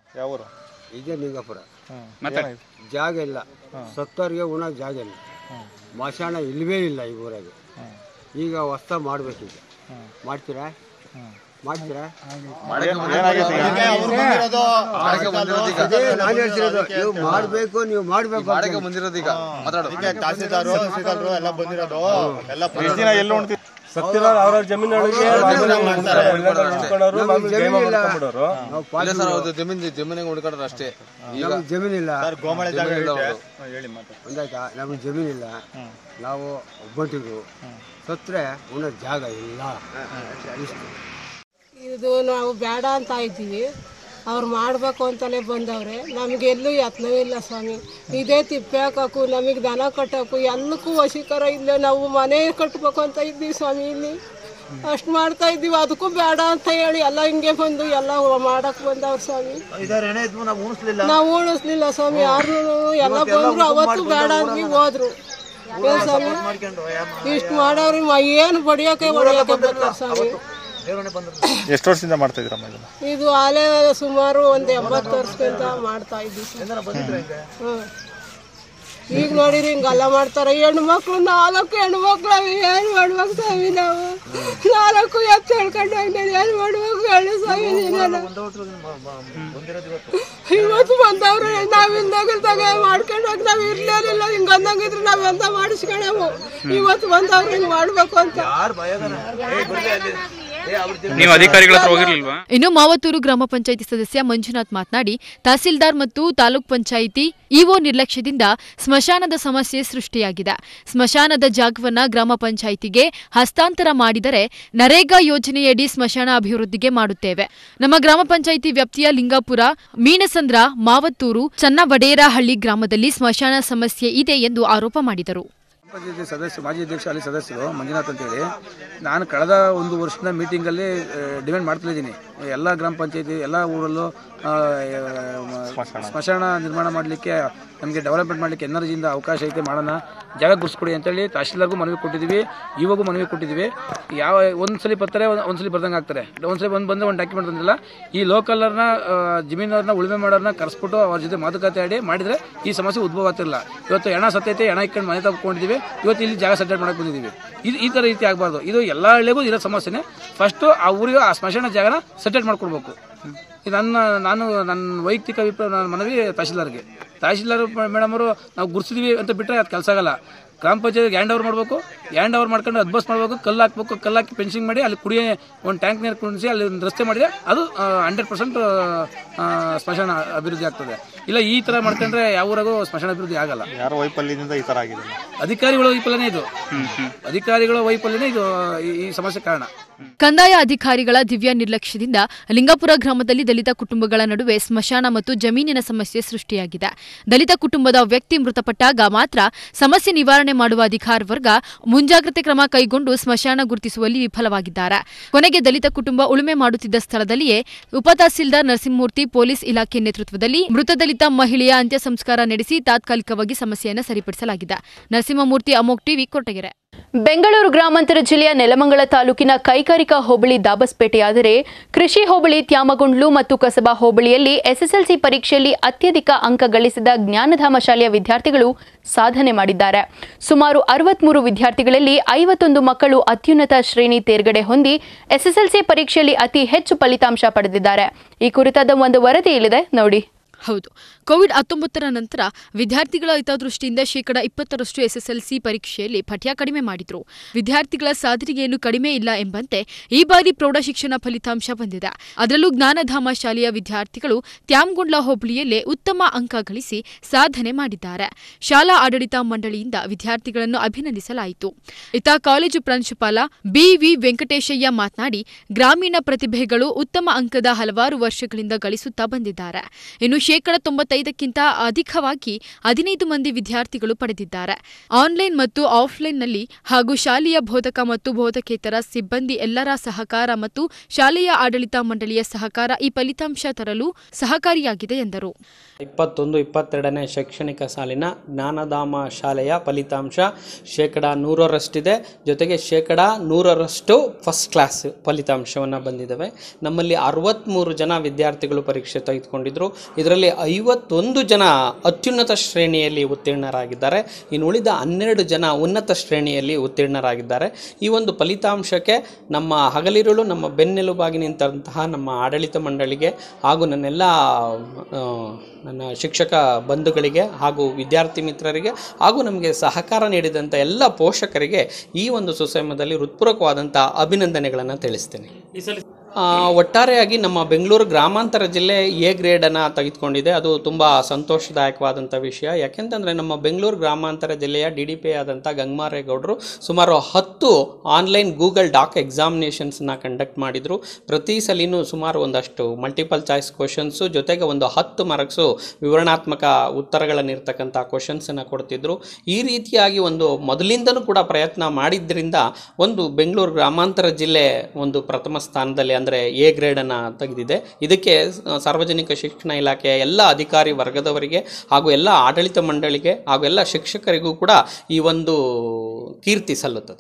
H: ಇದೇ ಲಿಂಗಾಪುರ ಜಾಗ ಇಲ್ಲ ಸತ್ತೋರಿಗೆ ಉಣಕ್ಕೆ ಜಾಗ ಇಲ್ಲ ಮಶಾಣ ಇಲ್ಲವೇ ಇಲ್ಲ ಈ ಊರಾಗೆ ಈಗ ಹೊಸ್ತ ಮಾಡ್ಬೇಕೀಗ ಮಾಡ್ತೀರಾ ಮಾಡ್ತೀರಾ ಅದೇ ನಾನು ಹೇಳ್ತಿರೋದು ನೀವು ಮಾಡಬೇಕು ನೀವು ಮಾಡಬೇಕು
E: ತಹಸೀಲ್ದಾರು ತಹಸೀಲ್ದಾರರು ಎಲ್ಲ ಬಂದಿರೋದು ಎಲ್ಲ
I: ಸತ್ತಿರೋರು ಅವ್ರ ಜಮೀನೊಳಗೆ
H: ಜಮೀನಿಲ್ಲ ನಾವು ಪಾಸ್
E: ಜಮೀನ್ ಜಮೀನಿಗೆ ಹುಡ್ಕೊಂಡ್ರೆ ಅಷ್ಟೇ
H: ನಮ್ಗೆ ಜಮೀನಿಲ್ಲ
E: ಗೋಮಳೆ ಜಾಗ ಹೇಳಿ ಮಾತು
H: ಒಂದಾಯ್ತಾ ನಮಗೆ ಜಮೀನಿಲ್ಲ ನಾವು ಒಬ್ಬಟ್ಟಿಗೂ ಸತ್ತರೆ ಉಣ್ಣೋ ಜಾಗ ಇಲ್ಲ ಇಷ್ಟು
J: ಇದು ನಾವು ಬೇಡ ಅಂತ ಇದ್ದೀವಿ ಅವ್ರು ಮಾಡಬೇಕು ಅಂತಲೇ ಬಂದವ್ರೆ ನಮಗೆ ಎಲ್ಲೂ ಯತ್ನವೂ ಇಲ್ಲ ಸ್ವಾಮಿ ಇದೇ ತಿಪ್ಪೆ ಹಾಕೋಕು ನಮಗೆ ದನ ಕಟ್ಟೋಕು ಎಲ್ಲಕ್ಕೂ ವಶೀಕರ ಇಲ್ಲೇ ನಾವು ಮನೆ ಕಟ್ಟಬೇಕು ಅಂತ ಇದ್ದೀವಿ ಸ್ವಾಮಿ ಇಲ್ಲಿ ಅಷ್ಟು ಮಾಡ್ತಾ ಇದ್ದೀವಿ ಅದಕ್ಕೂ ಬೇಡ ಅಂತ ಹೇಳಿ ಎಲ್ಲ ಹಿಂಗೆ ಬಂದು ಎಲ್ಲ ಮಾಡಕ್ ಬಂದವ್ರು ಸ್ವಾಮಿ
E: ನಾವು ಉಣಿಸ್ಲಿಲ್ಲ
J: ನಾವು ಉಳಿಸ್ಲಿಲ್ಲ ಸ್ವಾಮಿ ಯಾರು ಎಲ್ಲ ಬಂದ್ರು ಅವತ್ತು ಬೇಡ ಅಂದ್ವಿ ಹೋದ್ರು ಏನ್ ಸ್ವಾಮಿ ಇಷ್ಟು ಮಾಡವ್ರಿ ಮ- ಏನು ಬಡಿಯೋಕೆ ಹೊಡಿಯೋಕೆ ಬರ್ತಾರೆ ಸ್ವಾಮಿ
I: ಎಷ್ಟು ವರ್ಷದಿಂದ ಮಾಡ್ತಾ ಇದ್ದೀರಮ್ಮ ಇದನ್ನ
J: ಇದು ಆಲೆ ಸುಮಾರು ಒಂದು ಎಂಬತ್ತು ವರ್ಷದಿಂದ ಮಾಡ್ತಾ ಇದ್ದೀವಿ ಸರ್. ಹ್ಮ್. ಈಗ ನೋಡಿರಿ ಹಿಂಗೆಲ್ಲ ಮಾಡ್ತಾರೆ ಹೆಣ್ಣು ಮಕ್ಳು ನಾಲ್ಕು ಹೆಣ್ಣು ಮಕ್ಳು ಅವಿ ಏನು ಮಾಡ್ಬೇಕು ಸ್ವಾಮಿ ನಾವು ನಾಲ್ಕು ಎತ್ತು ಹೇಳ್ಕೊಂಡು ಹೋಗಿ ಏನು ಮಾಡ್ಬೇಕು ಹೇಳಿ ಸ್ವಾಮಿ ನೀನೇನು ಇವತ್ತು ಬಂದವ್ರು ನಾವಿಂದಾಗಿಲ್ದಾಗ ಮಾಡ್ಕೊಂಡು ಹೋಗಿ ನಾವು ಇರ್ಲೇಲಿಲ್ಲ ಹಿಂಗೆ ಅಂದಂಗಿದ್ರೆ ನಾವು ಎಂತ ಮಾಡಿಸ್ಕೊಳವು ಇವತ್ತು ಬಂದವ್ರು ಹಿಂಗೆ ಮಾಡ್ಬೇಕು ಅಂತ
K: ನೀವು ಅಧಿಕಾರಿಗಳ ಹತ್ರ ಹೋಗಿರ್ಲಿಲ್ವಾ
D: ಇನ್ನು ಮಾವತ್ತೂರು ಗ್ರಾಮ ಪಂಚಾಯಿತಿ ಸದಸ್ಯ ಮಂಜುನಾಥ್ ಮಾತನಾಡಿ ತಹಸೀಲ್ದಾರ್ ಮತ್ತು ತಾಲೂಕ್ ಪಂಚಾಯಿತಿ ಇಒ ನಿರ್ಲಕ್ಷ್ಯದಿಂದ ಸ್ಮಶಾನದ ಸಮಸ್ಯೆ ಸೃಷ್ಟಿಯಾಗಿದೆ ಸ್ಮಶಾನದ ಜಾಗವನ್ನ ಗ್ರಾಮ ಪಂಚಾಯಿತಿಗೆ ಹಸ್ತಾಂತರ ಮಾಡಿದರೆ ನರೇಗಾ ಯೋಜನೆಯಡಿ ಸ್ಮಶಾನ ಅಭಿವೃದ್ಧಿಗೆ ಮಾಡುತ್ತೇವೆ ನಮ್ಮ ಗ್ರಾಮ ಪಂಚಾಯಿತಿ ವ್ಯಾಪ್ತಿಯ ಲಿಂಗಾಪುರ ಮೀನಸಂದ್ರ ಮಾವತ್ತೂರು ಚನ್ನವಡೇರಹಳ್ಳಿ ಗ್ರಾಮದಲ್ಲಿ ಸ್ಮಶಾನ ಸಮಸ್ಯೆ ಇದೆ ಎಂದು ಆರೋಪ ಮಾಡಿದರು
L: ಪಂಚಾಯತಿ ಸದಸ್ಯ ಮಾಜಿ ಅಧ್ಯಕ್ಷ ಅಲ್ಲಿ ಸದಸ್ಯರು ಮಂಜುನಾಥ್ ಅಂತೇಳಿ ನಾನು ಕಳೆದ ಒಂದು ವರ್ಷದ ಮೀಟಿಂಗಲ್ಲಿ ಡಿಮ್ಯಾಂಡ್ ಮಾಡ್ತಾ ಇದ್ದೀನಿ ಎಲ್ಲ ಗ್ರಾಮ ಪಂಚಾಯತಿ ಎಲ್ಲ ಊರಲ್ಲೂ ಆ, ಆ, ಸ್ಮಶಾನ ನಿರ್ಮಾಣ ಮಾಡಲಿಕ್ಕೆ ನಮಗೆ ಡೆವಲಪ್ಮೆಂಟ್ ಮಾಡಲಿಕ್ಕೆ ಎನರ್ಜಿಯಿಂದ ಅವಕಾಶ ಐತೆ ಮಾಡೋಣ ಜಾಗ ಗುರ್ಸ್ಕೊಡಿ ಅಂತೇಳಿ ತಹಶೀಲ್ದಾರ್ಗೂ ಮನವಿ ಕೊಟ್ಟಿದ್ದೀವಿ ಇವಾಗೂ ಮನವಿ ಕೊಟ್ಟಿದ್ದೀವಿ ಯಾವ ಒಂದ್ಸಲಿ ಬರ್ತಾರೆ ಒಂದ್- ಒಂದ್ಸಲಿ ಬರ್ದಂಗೆ ಆಗ್ತಾರೆ ಒಂದ್ಸಲಿ ಬಂದು ಬಂದರೆ ಒಂದು ಡಾಕ್ಯುಮೆಂಟ್ ತಂದಿಲ್ಲ ಈ ಲೋಕಲ್ನ ಜಮೀನವ್ರನ್ನ ಉಳುಮೆ ಮಾಡೋರನ್ನ ಕರೆಸ್ಬಿಟ್ಟು ಅವ್ರ ಜೊತೆ ಮಾತುಕತೆ ಆಡಿ ಮಾಡಿದರೆ ಈ ಸಮಸ್ಯೆ ಉದ್ಭವ ಆಗ್ತಿರಲ್ಲ ಇವತ್ತು ಹೆಣ ಸತ್ತೈತೆ ಹೆಣ ಇಟ್ಕೊಂಡು ಮನೆ ತಗೊಂಡಿದ್ದೀವಿ ಇವತ್ತು ಇಲ್ಲಿ ಜಾಗ ಸೆಟಲ್ ಮಾಡಕ್ಕೆ ಬಂದಿದ್ದೀವಿ ಇದು ಈ ಥರ ರೀತಿ ಆಗಬಾರ್ದು ಇದು ಎಲ್ಲ ಹಳ್ಳಿಗೂ ಇರೋ ಸಮಸ್ಯೆನೇ ಫಸ್ಟು ಆ ಊರಿಗೆ ಆ ಸ್ಮಶಾನ ಜಾಗನ ಸೆಟಲ್ ಮಾಡ್ಕೊಡ್ಬೇಕು ಇದು ನನ್ನ ನಾನು ನನ್ನ ವೈಯಕ್ತಿಕ ಅಭಿಪ್ರಾಯ ನನ್ನ ಮನವಿ ತಹಶೀಲ್ದಾರ್ಗೆ ತಹಶೀಲ್ದಾರ್ ಮೇಡಮ್ ಅವರು ನಾವು ಗುರ್ಸಿದ್ವಿ ಅಂತ ಬಿಟ್ಟರೆ ಅದು ಕೆಲಸ ಆಗಲ್ಲ ಗ್ರಾಮ ಪಂಚಾಯತ್ ಹ್ಯಾಂಡ್ ಓವರ್ ಮಾಡಬೇಕು ಹ್ಯಾಂಡ್ ಓವರ್ ಮಾಡ್ಕೊಂಡು ಅದ್ಬಸ್ ಮಾಡಬೇಕು ಕಲ್ಲು ಹಾಕ್ಬೇಕು ಕಲ್ಲು ಹಾಕಿ ಫೆನ್ಸಿಂಗ್ ಮಾಡಿ ಅಲ್ಲಿ ಕುಡಿಯೋ ಒಂದು ಟ್ಯಾಂಕ್ ನೀರು ಕುಣಿಸಿ ಅಲ್ಲಿ ಒಂದು ರಸ್ತೆ ಮಾಡಿದ್ರೆ ಅದು ಹಂಡ್ರೆಡ್ ಪರ್ಸೆಂಟ್ ಸ್ಮಶಾನ ಅಭಿವೃದ್ಧಿ ಆಗ್ತದೆ ಇಲ್ಲ ಈ ಥರ ಮಾಡ್ಕೊಂಡ್ರೆ ಯಾವ ಊರಾಗೂ ಸ್ಮಶಾನ ಅಭಿವೃದ್ಧಿ ಆಗಲ್ಲ
I: ಯಾರ ವೈಫಲ್ಯದಿಂದ ಈ ಥರ ಆಗಿದೆ
L: ಅಧಿಕಾರಿಗಳ ವೈಫಲ್ಯನೇ ಇದು ಅಧಿಕಾರಿಗಳ ವೈಫಲ್ಯನೇ ಇದು ಈ- ಈ ಸಮಸ್ಯೆ ಕಾರಣ
D: ಕಂದಾಯ ಅಧಿಕಾರಿಗಳ ದಿವ್ಯ ನಿರ್ಲಕ್ಷ್ಯದಿಂದ ಲಿಂಗಾಪುರ ಗ್ರಾಮದಲ್ಲಿ ದಲಿತ ಕುಟುಂಬಗಳ ನಡುವೆ ಸ್ಮಶಾನ ಮತ್ತು ಜಮೀನಿನ ಸಮಸ್ಯೆ ಸೃಷ್ಟಿಯಾಗಿದೆ ದಲಿತ ಕುಟುಂಬದ ವ್ಯಕ್ತಿ ಮೃತಪಟ್ಟಾಗ ಮಾತ್ರ ಸಮಸ್ಯೆ ನಿವಾರಣೆ ಮಾಡುವ ಅಧಿಕಾರ ವರ್ಗ ಮುಂಜಾಗ್ರತೆ ಕ್ರಮ ಕೈಗೊಂಡು ಸ್ಮಶಾನ ಗುರುತಿಸುವಲ್ಲಿ ವಿಫಲವಾಗಿದ್ದಾರೆ ಕೊನೆಗೆ ದಲಿತ ಕುಟುಂಬ ಉಳುಮೆ ಮಾಡುತ್ತಿದ್ದ ಸ್ಥಳದಲ್ಲಿಯೇ ಉಪತಹಸೀಲ್ದಾರ್ ನರಸಿಂಹಮೂರ್ತಿ ಪೊಲೀಸ್ ಇಲಾಖೆ ನೇತೃತ್ವದಲ್ಲಿ ಮೃತ ದಲಿತ ಮಹಿಳೆಯ ಅಂತ್ಯ ಸಂಸ್ಕಾರ ನಡೆಸಿ ತಾತ್ಕಾಲಿಕವಾಗಿ ಸಮಸ್ಯೆಯನ್ನು ಸರಿಪಡಿಸಲಾಗಿದೆ ನರಸಿಂಹಮೂರ್ತಿ ಅಮೋಕ್ ಟಿವಿ ಕೊರಟಗೆರೆ
A: ಬೆಂಗಳೂರು ಗ್ರಾಮಾಂತರ ಜಿಲ್ಲೆಯ ನೆಲಮಂಗಲ ತಾಲೂಕಿನ ಕೈಗಾರಿಕಾ ಹೋಬಳಿ ದಾಬಸ್ಪೇಟೆಯಾದರೆ ಕೃಷಿ ಹೋಬಳಿ ತ್ಯಾಮಗೊಂಡ್ಲು ಮತ್ತು ಕಸಬಾ ಹೋಬಳಿಯಲ್ಲಿ ಎಸ್ಎಸ್ಎಲ್ಸಿ ಪರೀಕ್ಷೆಯಲ್ಲಿ ಅತ್ಯಧಿಕ ಅಂಕ ಗಳಿಸಿದ ಜ್ಞಾನಧಾಮ ಶಾಲೆಯ ವಿದ್ಯಾರ್ಥಿಗಳು ಸಾಧನೆ ಮಾಡಿದ್ದಾರೆ ಸುಮಾರು ಅರವತ್ಮೂರು ವಿದ್ಯಾರ್ಥಿಗಳಲ್ಲಿ ಐವತ್ತೊಂದು ಮಕ್ಕಳು ಅತ್ಯುನ್ನತ ಶ್ರೇಣಿ ತೇರ್ಗಡೆ ಹೊಂದಿ ಎಸ್ಎಸ್ಎಲ್ಸಿ ಪರೀಕ್ಷೆಯಲ್ಲಿ ಅತಿ ಹೆಚ್ಚು ಫಲಿತಾಂಶ ಪಡೆದಿದ್ದಾರೆ ಈ ಕುರಿತಾದ ಒಂದು ವರದಿ ಇಲ್ಲಿದೆ ನೋಡಿ
D: ಹೌದು ಕೋವಿಡ್ ಹತ್ತೊಂಬತ್ತರ ನಂತರ ವಿದ್ಯಾರ್ಥಿಗಳ ಹಿತದೃಷ್ಟಿಯಿಂದ ಶೇಕಡ ಇಪ್ಪತ್ತರಷ್ಟು ಎಸ್ಎಸ್ಎಲ್ಸಿ ಪರೀಕ್ಷೆಯಲ್ಲಿ ಪಠ್ಯ ಕಡಿಮೆ ಮಾಡಿದ್ರು ವಿದ್ಯಾರ್ಥಿಗಳ ಸಾಧನೆಗೆ ಏನು ಕಡಿಮೆ ಇಲ್ಲ ಎಂಬಂತೆ ಈ ಬಾರಿ ಪ್ರೌಢಶಿಕ್ಷಣ ಫಲಿತಾಂಶ ಬಂದಿದೆ ಅದರಲ್ಲೂ ಜ್ಞಾನಧಾಮ ಶಾಲೆಯ ವಿದ್ಯಾರ್ಥಿಗಳು ತ್ಯಾಮ್ಗೊಂಡ್ಲ ಹೋಬಳಿಯಲ್ಲೇ ಉತ್ತಮ ಅಂಕ ಗಳಿಸಿ ಸಾಧನೆ ಮಾಡಿದ್ದಾರೆ ಶಾಲಾ ಆಡಳಿತ ಮಂಡಳಿಯಿಂದ ವಿದ್ಯಾರ್ಥಿಗಳನ್ನು ಅಭಿನಂದಿಸಲಾಯಿತು ಇತ್ತ ಕಾಲೇಜು ಪ್ರಾಂಶುಪಾಲ ಬಿವಿ ವೆಂಕಟೇಶಯ್ಯ ಮಾತನಾಡಿ ಗ್ರಾಮೀಣ ಪ್ರತಿಭೆಗಳು ಉತ್ತಮ ಅಂಕದ ಹಲವಾರು ವರ್ಷಗಳಿಂದ ಗಳಿಸುತ್ತಾ ಬಂದಿದ್ದಾರೆ ಇನ್ನು ಶೇಕಡ ತೊಂಬತ್ತೈದಕ್ಕಿಂತ ಅಧಿಕವಾಗಿ ಹದಿನೈದು ಮಂದಿ ವಿದ್ಯಾರ್ಥಿಗಳು ಪಡೆದಿದ್ದಾರೆ ಆನ್ಲೈನ್ ಮತ್ತು ಆಫ್ಲೈನ್ನಲ್ಲಿ ಹಾಗೂ ಶಾಲೆಯ ಬೋಧಕ ಮತ್ತು ಬೋಧಕೇತರ ಸಿಬ್ಬಂದಿ ಎಲ್ಲರ ಸಹಕಾರ ಮತ್ತು ಶಾಲೆಯ ಆಡಳಿತ ಮಂಡಳಿಯ ಸಹಕಾರ ಈ ಫಲಿತಾಂಶ ತರಲು ಸಹಕಾರಿಯಾಗಿದೆ ಎಂದರು
M: ಇಪ್ಪತ್ತೊಂದು ಇಪ್ಪತ್ತೆರಡನೇ ಶೈಕ್ಷಣಿಕ ಸಾಲಿನ ಜ್ಞಾನಧಾಮ ಶಾಲೆಯ ಫಲಿತಾಂಶ ಶೇಕಡ ನೂರರಷ್ಟಿದೆ ಜೊತೆಗೆ ಶೇಕಡ ನೂರರಷ್ಟು ಫಸ್ಟ್ ಕ್ಲಾಸ್ ಫಲಿತಾಂಶವನ್ನು ಬಂದಿದ್ದಾವೆ ನಮ್ಮಲ್ಲಿ ಅರವತ್ತ್ಮೂರು ಜನ ವಿದ್ಯಾರ್ಥಿಗಳು ಪರೀಕ್ಷೆ ತೆಗೆದುಕೊಂಡಿದ್ದರು ಇದರಲ್ಲಿ ಐವತ್ತೊಂದು ಜನ ಅತ್ಯುನ್ನತ ಶ್ರೇಣಿಯಲ್ಲಿ ಉತ್ತೀರ್ಣರಾಗಿದ್ದಾರೆ ಇನ್ನು ಉಳಿದ ಹನ್ನೆರಡು ಜನ ಉನ್ನತ ಶ್ರೇಣಿಯಲ್ಲಿ ಉತ್ತೀರ್ಣರಾಗಿದ್ದಾರೆ ಈ ಒಂದು ಫಲಿತಾಂಶಕ್ಕೆ ನಮ್ಮ ಹಗಲಿರುಳು ನಮ್ಮ ಬೆನ್ನೆಲುಬಾಗಿ ನಿಂತಹ ನಮ್ಮ ಆಡಳಿತ ಮಂಡಳಿಗೆ ಹಾಗೂ ನನ್ನೆಲ್ಲ ಆ, ನನ್ನ ಶಿಕ್ಷಕ ಬಂಧುಗಳಿಗೆ ಹಾಗೂ ವಿದ್ಯಾರ್ಥಿ ಮಿತ್ರರಿಗೆ ಹಾಗೂ ನಮಗೆ ಸಹಕಾರ ನೀಡಿದಂಥ ಎಲ್ಲ ಪೋಷಕರಿಗೆ ಈ ಒಂದು ಸುಸಂಯಮದಲ್ಲಿ ಹೃತ್ಪೂರ್ವಕವಾದಂಥ ಅಭಿನಂದನೆಗಳನ್ನು ತಿಳಿಸ್ತೇನೆ ಆ, ಒಟ್ಟಾರೆಯಾಗಿ ನಮ್ಮ ಬೆಂಗಳೂರು ಗ್ರಾಮಾಂತರ ಜಿಲ್ಲೆ ಎ ಗ್ರೇಡನ್ನು ತೆಗೆದುಕೊಂಡಿದೆ ಅದು ತುಂಬ ಸಂತೋಷದಾಯಕವಾದಂಥ ವಿಷಯ ಯಾಕೆಂತಂದರೆ ನಮ್ಮ ಬೆಂಗಳೂರು ಗ್ರಾಮಾಂತರ ಜಿಲ್ಲೆಯ ಡಿ ಡಿ ಪಿ ಆದಂಥ ಗಂಗಮಾರೇಗೌಡರು ಸುಮಾರು ಹತ್ತು ಆನ್ಲೈನ್ ಗೂಗಲ್ ಡಾಕ್ ಎಕ್ಸಾಮಿನೇಷನ್ಸ್ನ ಕಂಡಕ್ಟ್ ಮಾಡಿದರು ಪ್ರತಿ ಸಲಿನೂ ಸುಮಾರು ಒಂದಷ್ಟು ಮಲ್ಟಿಪಲ್ ಚಾಯ್ಸ್ ಕ್ವಶನ್ಸು ಜೊತೆಗೆ ಒಂದು ಹತ್ತು ಮಾರ್ಕ್ಸು ವಿವರಣಾತ್ಮಕ ಉತ್ತರಗಳನ್ನಿರ್ತಕ್ಕಂಥ ಕ್ವಶನ್ಸನ್ನು ಕೊಡ್ತಿದ್ರು ಈ ರೀತಿಯಾಗಿ ಒಂದು ಮೊದಲಿಂದನೂ ಕೂಡ ಪ್ರಯತ್ನ ಮಾಡಿದ್ರಿಂದ ಒಂದು ಬೆಂಗಳೂರು ಗ್ರಾಮಾಂತರ ಜಿಲ್ಲೆ ಒಂದು ಪ್ರಥಮ ಸ್ಥಾನದಲ್ಲಿ ಅಂದರೆ ಎ ಗ್ರೇಡನ್ನು ತೆಗೆದಿದೆ ಇದಕ್ಕೆ ಸ- ಸಾರ್ವಜನಿಕ ಶಿಕ್ಷಣ ಇಲಾಖೆಯ ಎಲ್ಲ ಅಧಿಕಾರಿ ವರ್ಗದವರಿಗೆ ಹಾಗೂ ಎಲ್ಲ ಆಡಳಿತ ಮಂಡಳಿಗೆ ಹಾಗೂ ಎಲ್ಲ ಶಿಕ್ಷಕರಿಗೂ ಕೂಡ ಈ ಒಂದು ಕೀರ್ತಿ ಸಲ್ಲುತ್ತದೆ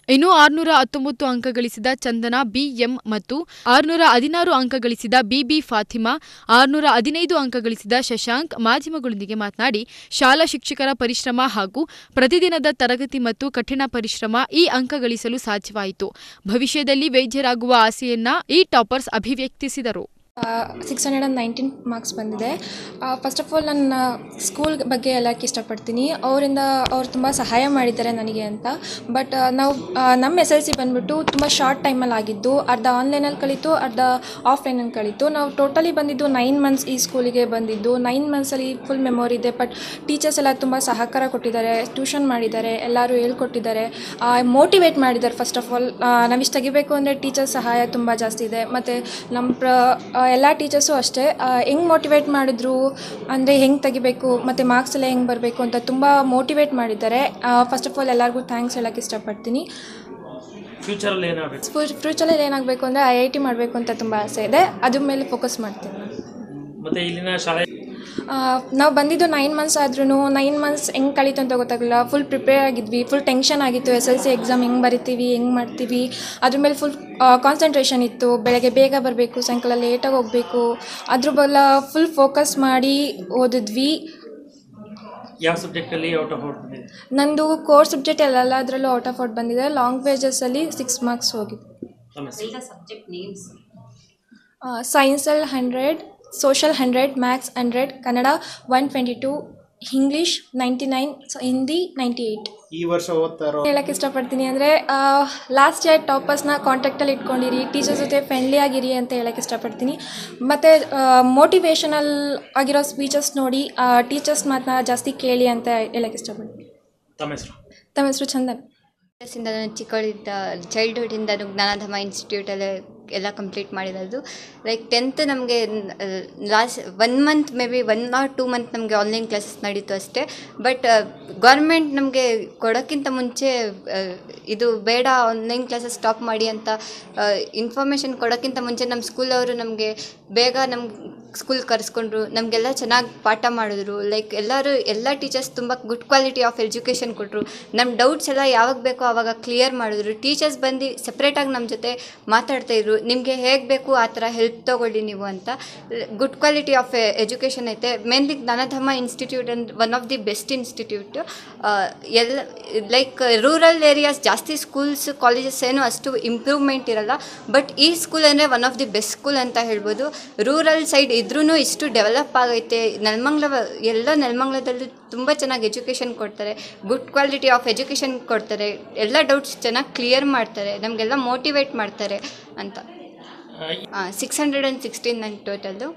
D: ಇನ್ನು ಆರುನೂರ ಹತ್ತೊಂಬತ್ತು ಅಂಕ ಗಳಿಸಿದ ಚಂದನ ಬಿಎಂ ಮತ್ತು ಆರುನೂರ ಹದಿನಾರು ಅಂಕ ಗಳಿಸಿದ ಬಿಬಿ ಫಾತಿಮಾ ಆರುನೂರ ಹದಿನೈದು ಅಂಕ ಗಳಿಸಿದ ಶಶಾಂಕ್ ಮಾಧ್ಯಮಗಳೊಂದಿಗೆ ಮಾತನಾಡಿ ಶಾಲಾ ಶಿಕ್ಷಕರ ಪರಿಶ್ರಮ ಹಾಗೂ ಪ್ರತಿದಿನದ ತರಗತಿ ಮತ್ತು ಕಠಿಣ ಪರಿಶ್ರಮ ಈ ಅಂಕ ಗಳಿಸಲು ಸಾಧ್ಯವಾಯಿತು ಭವಿಷ್ಯದಲ್ಲಿ ವೈದ್ಯರಾಗುವ ಆಸೆಯನ್ನ ಈ ಟಾಪರ್ಸ್ ಅಭಿವ್ಯಕ್ತಿಸಿದರು
N: six hundred and nineteen marks ಬಂದಿದೆ ಫಸ್ಟ್ ಆಫ್ ಆಲ್ ನನ್ನ ಸ್ಕೂಲ್ ಬಗ್ಗೆ ಹೇಳೋಕ್ಕೆ ಇಷ್ಟಪಡ್ತೀನಿ ಅವರಿಂದ ಅವ್ರು ತುಂಬ ಸಹಾಯ ಮಾಡಿದ್ದಾರೆ ನನಗೆ ಅಂತ ಬಟ್ ನಾವು ಆ, ನಮ್ಮ ಎಸ್ ಎಲ್ ಸಿ ಬಂದುಬಿಟ್ಟು ತುಂಬ ಶಾರ್ಟ್ ಟೈಮಲ್ಲಿ ಆಗಿದ್ದು ಅರ್ಧ ಆನ್ಲೈನಲ್ಲಿ ಕಳೀತು ಅರ್ಧ ಆಫ್ಲೈನಲ್ಲಿ ಕಳೀತು ನಾವು ಟೋಟಲಿ ಬಂದಿದ್ದು ನೈನ್ ಮಂತ್ಸ್ ಈ ಸ್ಕೂಲಿಗೆ ಬಂದಿದ್ದು ನೈನ್ ಮಂತ್ಸಲ್ಲಿ ಫುಲ್ ಮೆಮೊರಿ ಇದೆ ಬಟ್ ಟೀಚರ್ಸ್ ಎಲ್ಲ ತುಂಬ ಸಹಕಾರ ಕೊಟ್ಟಿದ್ದಾರೆ ಟ್ಯೂಷನ್ ಮಾಡಿದ್ದಾರೆ ಎಲ್ಲರೂ ಹೇಳ್ಕೊಟ್ಟಿದ್ದಾರೆ ಮೋಟಿವೇಟ್ ಮಾಡಿದ್ದಾರೆ ಫಸ್ಟ್ ಆಫ್ ಆಲ್ ನಾವಿಷ್ಟು ತೆಗಿಬೇಕು ಅಂದರೆ ಟೀಚರ್ಸ್ ಸಹಾಯ ತುಂಬ ಜಾಸ್ತಿ ಇದೆ ಮತ್ತು ನಮ್ಮ ಪ್ರ ಎಲ್ಲ ಟೀಚರ್ಸು ಅಷ್ಟೇ ಹೆಂಗೆ ಮೋಟಿವೇಟ್ ಮಾಡಿದ್ರು ಅಂದರೆ ಹೆಂಗೆ ತೆಗಿಬೇಕು ಮತ್ತು ಮಾರ್ಕ್ಸ್ ಎಲ್ಲ ಹೆಂಗೆ ಬರಬೇಕು ಅಂತ ತುಂಬ ಮೋಟಿವೇಟ್ ಮಾಡಿದ್ದಾರೆ ಫಸ್ಟ್ ಆಫ್ ಆಲ್ ಎಲ್ಲರಿಗೂ ಥ್ಯಾಂಕ್ಸ್ ಹೇಳೋಕ್ಕೆ ಇಷ್ಟಪಡ್ತೀನಿ
M: ಫ್ಯೂಚರಲ್ಲಿ ಏನಾಗಬೇಕು
N: ಫ್ಯೂಚರಲ್ಲಿ ಏನಾಗಬೇಕು ಅಂದರೆ ಐ ಐ ಟಿ ಮಾಡಬೇಕು ಅಂತ ತುಂಬ ಆಸೆ ಇದೆ ಅದ್ರ ಮೇಲೆ ಫೋಕಸ್ ಮಾಡ್ತೀನಿ ನಾನು
M: ಮತ್ತೆ ಇಲ್ಲಿನ ಶಾಲೆ
N: ನಾವು ಬಂದಿದ್ದು ನೈನ್ ಮಂತ್ಸ್ ಆದ್ರೂ ನೈನ್ ಮಂತ್ಸ್ ಹೆಂಗೆ ಕಳೀತು ಅಂತ ಗೊತ್ತಾಗಲಿಲ್ಲ ಫುಲ್ ಪ್ರಿಪೇರ್ ಆಗಿದ್ವಿ ಫುಲ್ ಟೆನ್ಷನ್ ಆಗಿತ್ತು ಎಸ್ ಎಲ್ ಸಿ ಎಕ್ಸಾಮ್ ಹೆಂಗೆ ಬರಿತೀವಿ ಹೆಂಗೆ ಮಾಡ್ತೀವಿ ಅದ್ರ ಮೇಲೆ ಫುಲ್ ಕಾನ್ಸಂಟ್ರೇಷನ್ ಇತ್ತು ಬೆಳಗ್ಗೆ ಬೇಗ ಬರಬೇಕು ಸಾಯಂಕಾಲ ಲೇಟಾಗಿ ಹೋಗಬೇಕು ಅದ್ರ ಬಲ್ಲ ಫುಲ್ ಫೋಕಸ್ ಮಾಡಿ ಓದಿದ್ವಿ
M: ಯಾವ ಸಬ್ಜೆಕ್ಟಲ್ಲಿ ಔಟ್ ಆಫ್ ಔಟ್ ಬಂದಿದೆ
N: ನಂದು ಕೋರ್ ಸಬ್ಜೆಕ್ಟ್ ಎಲ್ಲ ಅದರಲ್ಲೂ ಔಟ್ ಆಫ್ ಔಟ್ ಬಂದಿದೆ ಲಾಂಗ್ ಪೇಜಸಲ್ಲಿ ಸಿಕ್ಸ್ ಮಾರ್ಕ್ಸ್ ಹೋಗಿದೆ ಸೈನ್ಸಲ್ಲಿ hundred social hundred maths hundred Kannada one twenty two English ninety nine Hindi ninety eight
I: ಈ ವರ್ಷ ಓದ್ತಾ ಇರೋ
N: ಹೇಳಕ್ಕೆ ಇಷ್ಟಪಡ್ತೀನಿ ಅಂದರೆ ಲಾಸ್ಟ್ ಇಯರ್ ಟಾಪರ್ಸ್ನ ಕಾಂಟ್ಯಾಕ್ಟಲ್ಲಿ ಇಟ್ಕೊಂಡಿರಿ ಟೀಚರ್ಸ್ ಜೊತೆ ಫ್ರೆಂಡ್ಲಿ ಆಗಿರಿ ಅಂತ ಹೇಳಕ್ಕೆ ಇಷ್ಟಪಡ್ತೀನಿ ಮತ್ತು ಮೋಟಿವೇಶನಲ್ ಆಗಿರೋ ಸ್ಪೀಚಸ್ ನೋಡಿ ಟೀಚರ್ಸ್ ಮಾತನ್ನ ಜಾಸ್ತಿ ಕೇಳಿ ಅಂತ ಹೇಳಕ್ಕೆ ಇಷ್ಟಪಡ್ತೀನಿ
M: ತಮ್ಮ ಹೆಸರು
N: ತಮ್ಮ ಹೆಸರು ಚಂದನ್
O: ಇಂದ ನಾನು ಚಿಕ್ಕವಳಿದ್ದ ಚೈಲ್ಡ್ಹುಡ್ಡಿಂದ ಜ್ಞಾನಧಾಮ ಇನ್ಸ್ಟಿಟ್ಯೂಟಲ್ಲೇ ಎಲ್ಲ ಕಂಪ್ಲೀಟ್ ಮಾಡಿರೋದು ಲೈಕ್ ಟೆಂತ್ ನಮಗೆ last one month maybe one or two month ನಮಗೆ ಆನ್ಲೈನ್ ಕ್ಲಾಸಸ್ ನಡೀತು ಅಷ್ಟೇ ಬಟ್ ಗೌರ್ಮೆಂಟ್ ನಮಗೆ ಕೊಡೋಕ್ಕಿಂತ ಮುಂಚೆ ಆ, ಇದು ಬೇಡ ಆನ್ಲೈನ್ ಕ್ಲಾಸಸ್ ಸ್ಟಾಪ್ ಮಾಡಿ ಅಂತ ಇನ್ಫಾರ್ಮೇಷನ್ ಕೊಡೋಕ್ಕಿಂತ ಮುಂಚೆ ನಮ್ಮ ಸ್ಕೂಲವರು ನಮಗೆ ಬೇಗ ನಮ್ಮ ಸ್ಕೂಲ್ ಕರೆಸ್ಕೊಂಡ್ರು ನಮಗೆಲ್ಲ ಚೆನ್ನಾಗಿ ಪಾಠ ಮಾಡಿದ್ರು ಲೈಕ್ ಎಲ್ಲರೂ ಎಲ್ಲ ಟೀಚರ್ಸ್ ತುಂಬ ಗುಡ್ ಕ್ವಾಲಿಟಿ ಆಫ್ ಎಜುಕೇಷನ್ ಕೊಟ್ಟರು ನಮ್ಮ ಡೌಟ್ಸ್ ಎಲ್ಲ ಯಾವಾಗ ಬೇಕೋ ಆವಾಗ ಕ್ಲಿಯರ್ ಮಾಡಿದ್ರು ಟೀಚರ್ಸ್ ಬಂದು ಸಪ್ರೇಟಾಗಿ ನಮ್ಮ ಜೊತೆ ಮಾತಾಡ್ತಾಯಿದ್ರು ನಿಮಗೆ ಹೇಗೆ ಬೇಕು ಆ ಥರ ಹೆಲ್ಪ್ ತೊಗೊಳ್ಳಿ ನೀವು ಅಂತ ಗುಡ್ ಕ್ವಾಲಿಟಿ ಆಫ್ ಎಜುಕೇಷನ್ ಐತೆ mainly Jnanadhama institute and one of the best institute ಎಲ್ಲ ಲೈಕ್ ರೂರಲ್ ಏರಿಯಾಸ್ ಜಾಸ್ತಿ ಸ್ಕೂಲ್ಸ್ ಕಾಲೇಜಸ್ ಏನೂ ಅಷ್ಟು ಇಂಪ್ರೂವ್ಮೆಂಟ್ ಇರಲ್ಲ ಬಟ್ ಈ ಸ್ಕೂಲ್ ಅಂದರೆ one of the best school ಅಂತ ಹೇಳ್ಬೋದು ರೂರಲ್ ಸೈಡ್ ಇದ್ರೂ ಇಷ್ಟು ಡೆವಲಪ್ ಆಗೈತೆ ನೆಲಮಂಗ್ಲ ಎಲ್ಲ ನೆಲಮಂಗ್ಲದಲ್ಲೂ ತುಂಬ ಚೆನ್ನಾಗಿ ಎಜುಕೇಷನ್ ಕೊಡ್ತಾರೆ ಗುಡ್ ಕ್ವಾಲಿಟಿ ಆಫ್ ಎಜುಕೇಷನ್ ಕೊಡ್ತಾರೆ ಎಲ್ಲ ಡೌಟ್ಸ್ ಚೆನ್ನಾಗಿ ಕ್ಲಿಯರ್ ಮಾಡ್ತಾರೆ ನಮಗೆಲ್ಲ ಮೋಟಿವೇಟ್ ಮಾಡ್ತಾರೆ ಅಂತ ಸಿಕ್ಸ್ ಹಂಡ್ರೆಡ್ ಆ್ಯಂಡ್ ಸಿಕ್ಸ್ಟೀನ್ ನನ್ನ ಟೋಟಲ್ಲು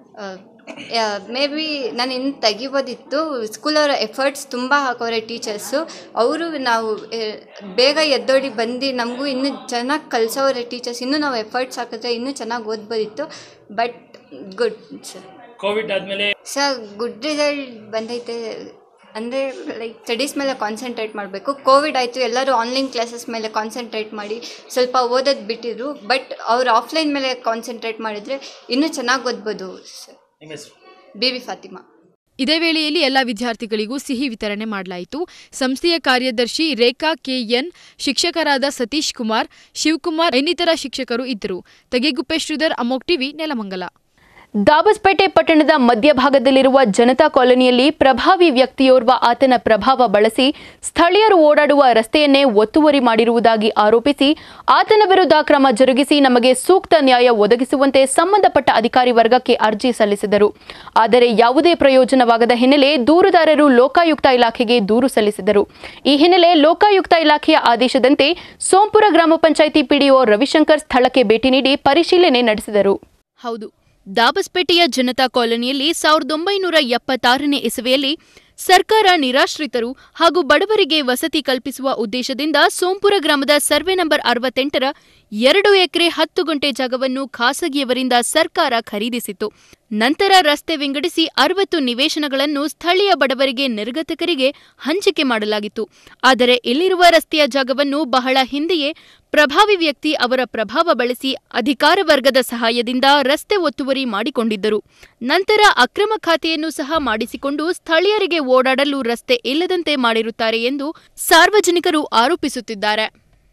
O: ಮೇ ಬಿ ನಾನು ಇನ್ನು ತೆಗಿಬೋದಿತ್ತು ಸ್ಕೂಲವರ ಎಫರ್ಟ್ಸ್ ತುಂಬ ಹಾಕೋರೆ ಟೀಚರ್ಸು ಅವರು ನಾವು ಆ, ಬೇಗ ಎದ್ದೋಡಿ ಬಂದು ನಮಗೂ ಇನ್ನೂ ಚೆನ್ನಾಗಿ ಕಲಿಸೋರೆ ಟೀಚರ್ಸ್ ಇನ್ನೂ ನಾವು ಎಫರ್ಟ್ಸ್ ಹಾಕಿದ್ರೆ ಇನ್ನೂ ಚೆನ್ನಾಗಿ ಓದ್ಬೋದಿತ್ತು ಬಟ್ ಗುಡ್ ಸರ್
M: ಕೋವಿಡ್ ಆದಮೇಲೆ
O: ಸರ್ ಗುಡ್ ರಿಸಲ್ಟ್ ಬಂದೈತೆ ಅಂದರೆ ಲೈಕ್ ಸ್ಟಡೀಸ್ ಮೇಲೆ ಕಾನ್ಸಂಟ್ರೇಟ್ ಮಾಡಬೇಕು ಕೋವಿಡ್ ಆಯಿತು ಎಲ್ಲರೂ ಆನ್ಲೈನ್ ಕ್ಲಾಸಸ್ ಮೇಲೆ ಕಾನ್ಸಂಟ್ರೇಟ್ ಮಾಡಿ ಸ್ವಲ್ಪ ಓದೋದು ಬಿಟ್ಟಿದ್ರು ಬಟ್ ಅವ್ರು ಆಫ್ಲೈನ್ ಮೇಲೆ ಕಾನ್ಸಂಟ್ರೇಟ್ ಮಾಡಿದರೆ ಇನ್ನೂ ಚೆನ್ನಾಗಿ ಓದ್ಬೋದು ಸರ್
M: ನಿಮ್ಮ ಹೆಸರು
O: ಬಿ ಬಿ ಫಾತಿಮಾ
D: ಇದೇ ವೇಳೆಯಲ್ಲಿ ಎಲ್ಲ ವಿದ್ಯಾರ್ಥಿಗಳಿಗೂ ಸಿಹಿ ವಿತರಣೆ ಮಾಡಲಾಯಿತು ಸಂಸ್ಥೆಯ ಕಾರ್ಯದರ್ಶಿ ರೇಖಾ ಕೆಎನ್ ಶಿಕ್ಷಕರಾದ ಸತೀಶ್ ಕುಮಾರ್ ಶಿವಕುಮಾರ್ ಇನ್ನಿತರ ಶಿಕ್ಷಕರು ಇದ್ದರು ತಗೆಗುಪ್ಪೆ ಶ್ರೀಧರ್ ಅಮೋಕ್ ಟಿವಿ ನೆಲಮಂಗಲ
A: ದಾಬಸ್ಪೇಟೆ ಪಟ್ಟಣದ ಮಧ್ಯಭಾಗದಲ್ಲಿರುವ ಜನತಾ ಕಾಲೋನಿಯಲ್ಲಿ ಪ್ರಭಾವಿ ವ್ಯಕ್ತಿಯೋರ್ವ ಆತನ ಪ್ರಭಾವ ಬಳಸಿ ಸ್ಥಳೀಯರು ಓಡಾಡುವ ರಸ್ತೆಯನ್ನೇ ಒತ್ತುವರಿ ಮಾಡಿರುವುದಾಗಿ ಆರೋಪಿಸಿ ಆತನ ವಿರುದ್ಧ ಕ್ರಮ ಜರುಗಿಸಿ ನಮಗೆ ಸೂಕ್ತ ನ್ಯಾಯ ಒದಗಿಸುವಂತೆ ಸಂಬಂಧಪಟ್ಟ ಅಧಿಕಾರಿ ವರ್ಗಕ್ಕೆ ಅರ್ಜಿ ಸಲ್ಲಿಸಿದರು ಆದರೆ ಯಾವುದೇ ಪ್ರಯೋಜನವಾಗದ ಹಿನ್ನೆಲೆ ದೂರುದಾರರು ಲೋಕಾಯುಕ್ತ ಇಲಾಖೆಗೆ ದೂರು ಸಲ್ಲಿಸಿದರು ಈ ಹಿನ್ನೆಲೆ ಲೋಕಾಯುಕ್ತ ಇಲಾಖೆಯ ಆದೇಶದಂತೆ ಸೋಂಪುರ ಗ್ರಾಮ ಪಂಚಾಯಿತಿ ಪಿಡಿಒ ರವಿಶಂಕರ್ ಸ್ಥಳಕ್ಕೆ ಭೇಟಿ ನೀಡಿ ಪರಿಶೀಲನೆ ನಡೆಸಿದರು ಹೌದು ದಾಬಸ್ಪೇಟೆಯ ಜನತಾ ಕಾಲೋನಿಯಲ್ಲಿ ಸಾವಿರದ ಒಂಬೈನೂರ ಎಪ್ಪತ್ತಾರನೇ ಇಸವಿಯಲ್ಲಿ ಸರ್ಕಾರ ನಿರಾಶ್ರಿತರು ಹಾಗೂ ಬಡವರಿಗೆ ವಸತಿ ಕಲ್ಪಿಸುವ ಉದ್ದೇಶದಿಂದ ಸೋಂಪುರ ಗ್ರಾಮದ ಸರ್ವೆ ನಂಬರ್ ಅರವತ್ತೆಂಟರ ಎರಡು ಎಕರೆ ಹತ್ತು ಗುಂಟೆ ಜಾಗವನ್ನು ಖಾಸಗಿಯವರಿಂದ ಸರ್ಕಾರ ಖರೀದಿಸಿತು ನಂತರ ರಸ್ತೆ ವಿಂಗಡಿಸಿ ಅರವತ್ತು ನಿವೇಶನಗಳನ್ನು ಸ್ಥಳೀಯ ಬಡವರಿಗೆ ನಿರ್ಗತಿಕರಿಗೆ ಹಂಚಿಕೆ ಮಾಡಲಾಗಿತ್ತು ಆದರೆ ಇಲ್ಲಿರುವ ರಸ್ತೆಯ ಜಾಗವನ್ನು ಬಹಳ ಹಿಂದೆಯೇ ಪ್ರಭಾವಿ ವ್ಯಕ್ತಿ ಅವರ ಪ್ರಭಾವ ಬಳಸಿ ಅಧಿಕಾರ ವರ್ಗದ ಸಹಾಯದಿಂದ ರಸ್ತೆ ಒತ್ತುವರಿ ಮಾಡಿಕೊಂಡಿದ್ದರು ನಂತರ ಅಕ್ರಮ ಖಾತೆಯನ್ನು ಸಹ ಮಾಡಿಸಿಕೊಂಡು ಸ್ಥಳೀಯರಿಗೆ ಓಡಾಡಲು ರಸ್ತೆ ಇಲ್ಲದಂತೆ ಮಾಡಿರುತ್ತಾರೆ ಎಂದು ಸಾರ್ವಜನಿಕರು ಆರೋಪಿಸುತ್ತಿದ್ದಾರೆ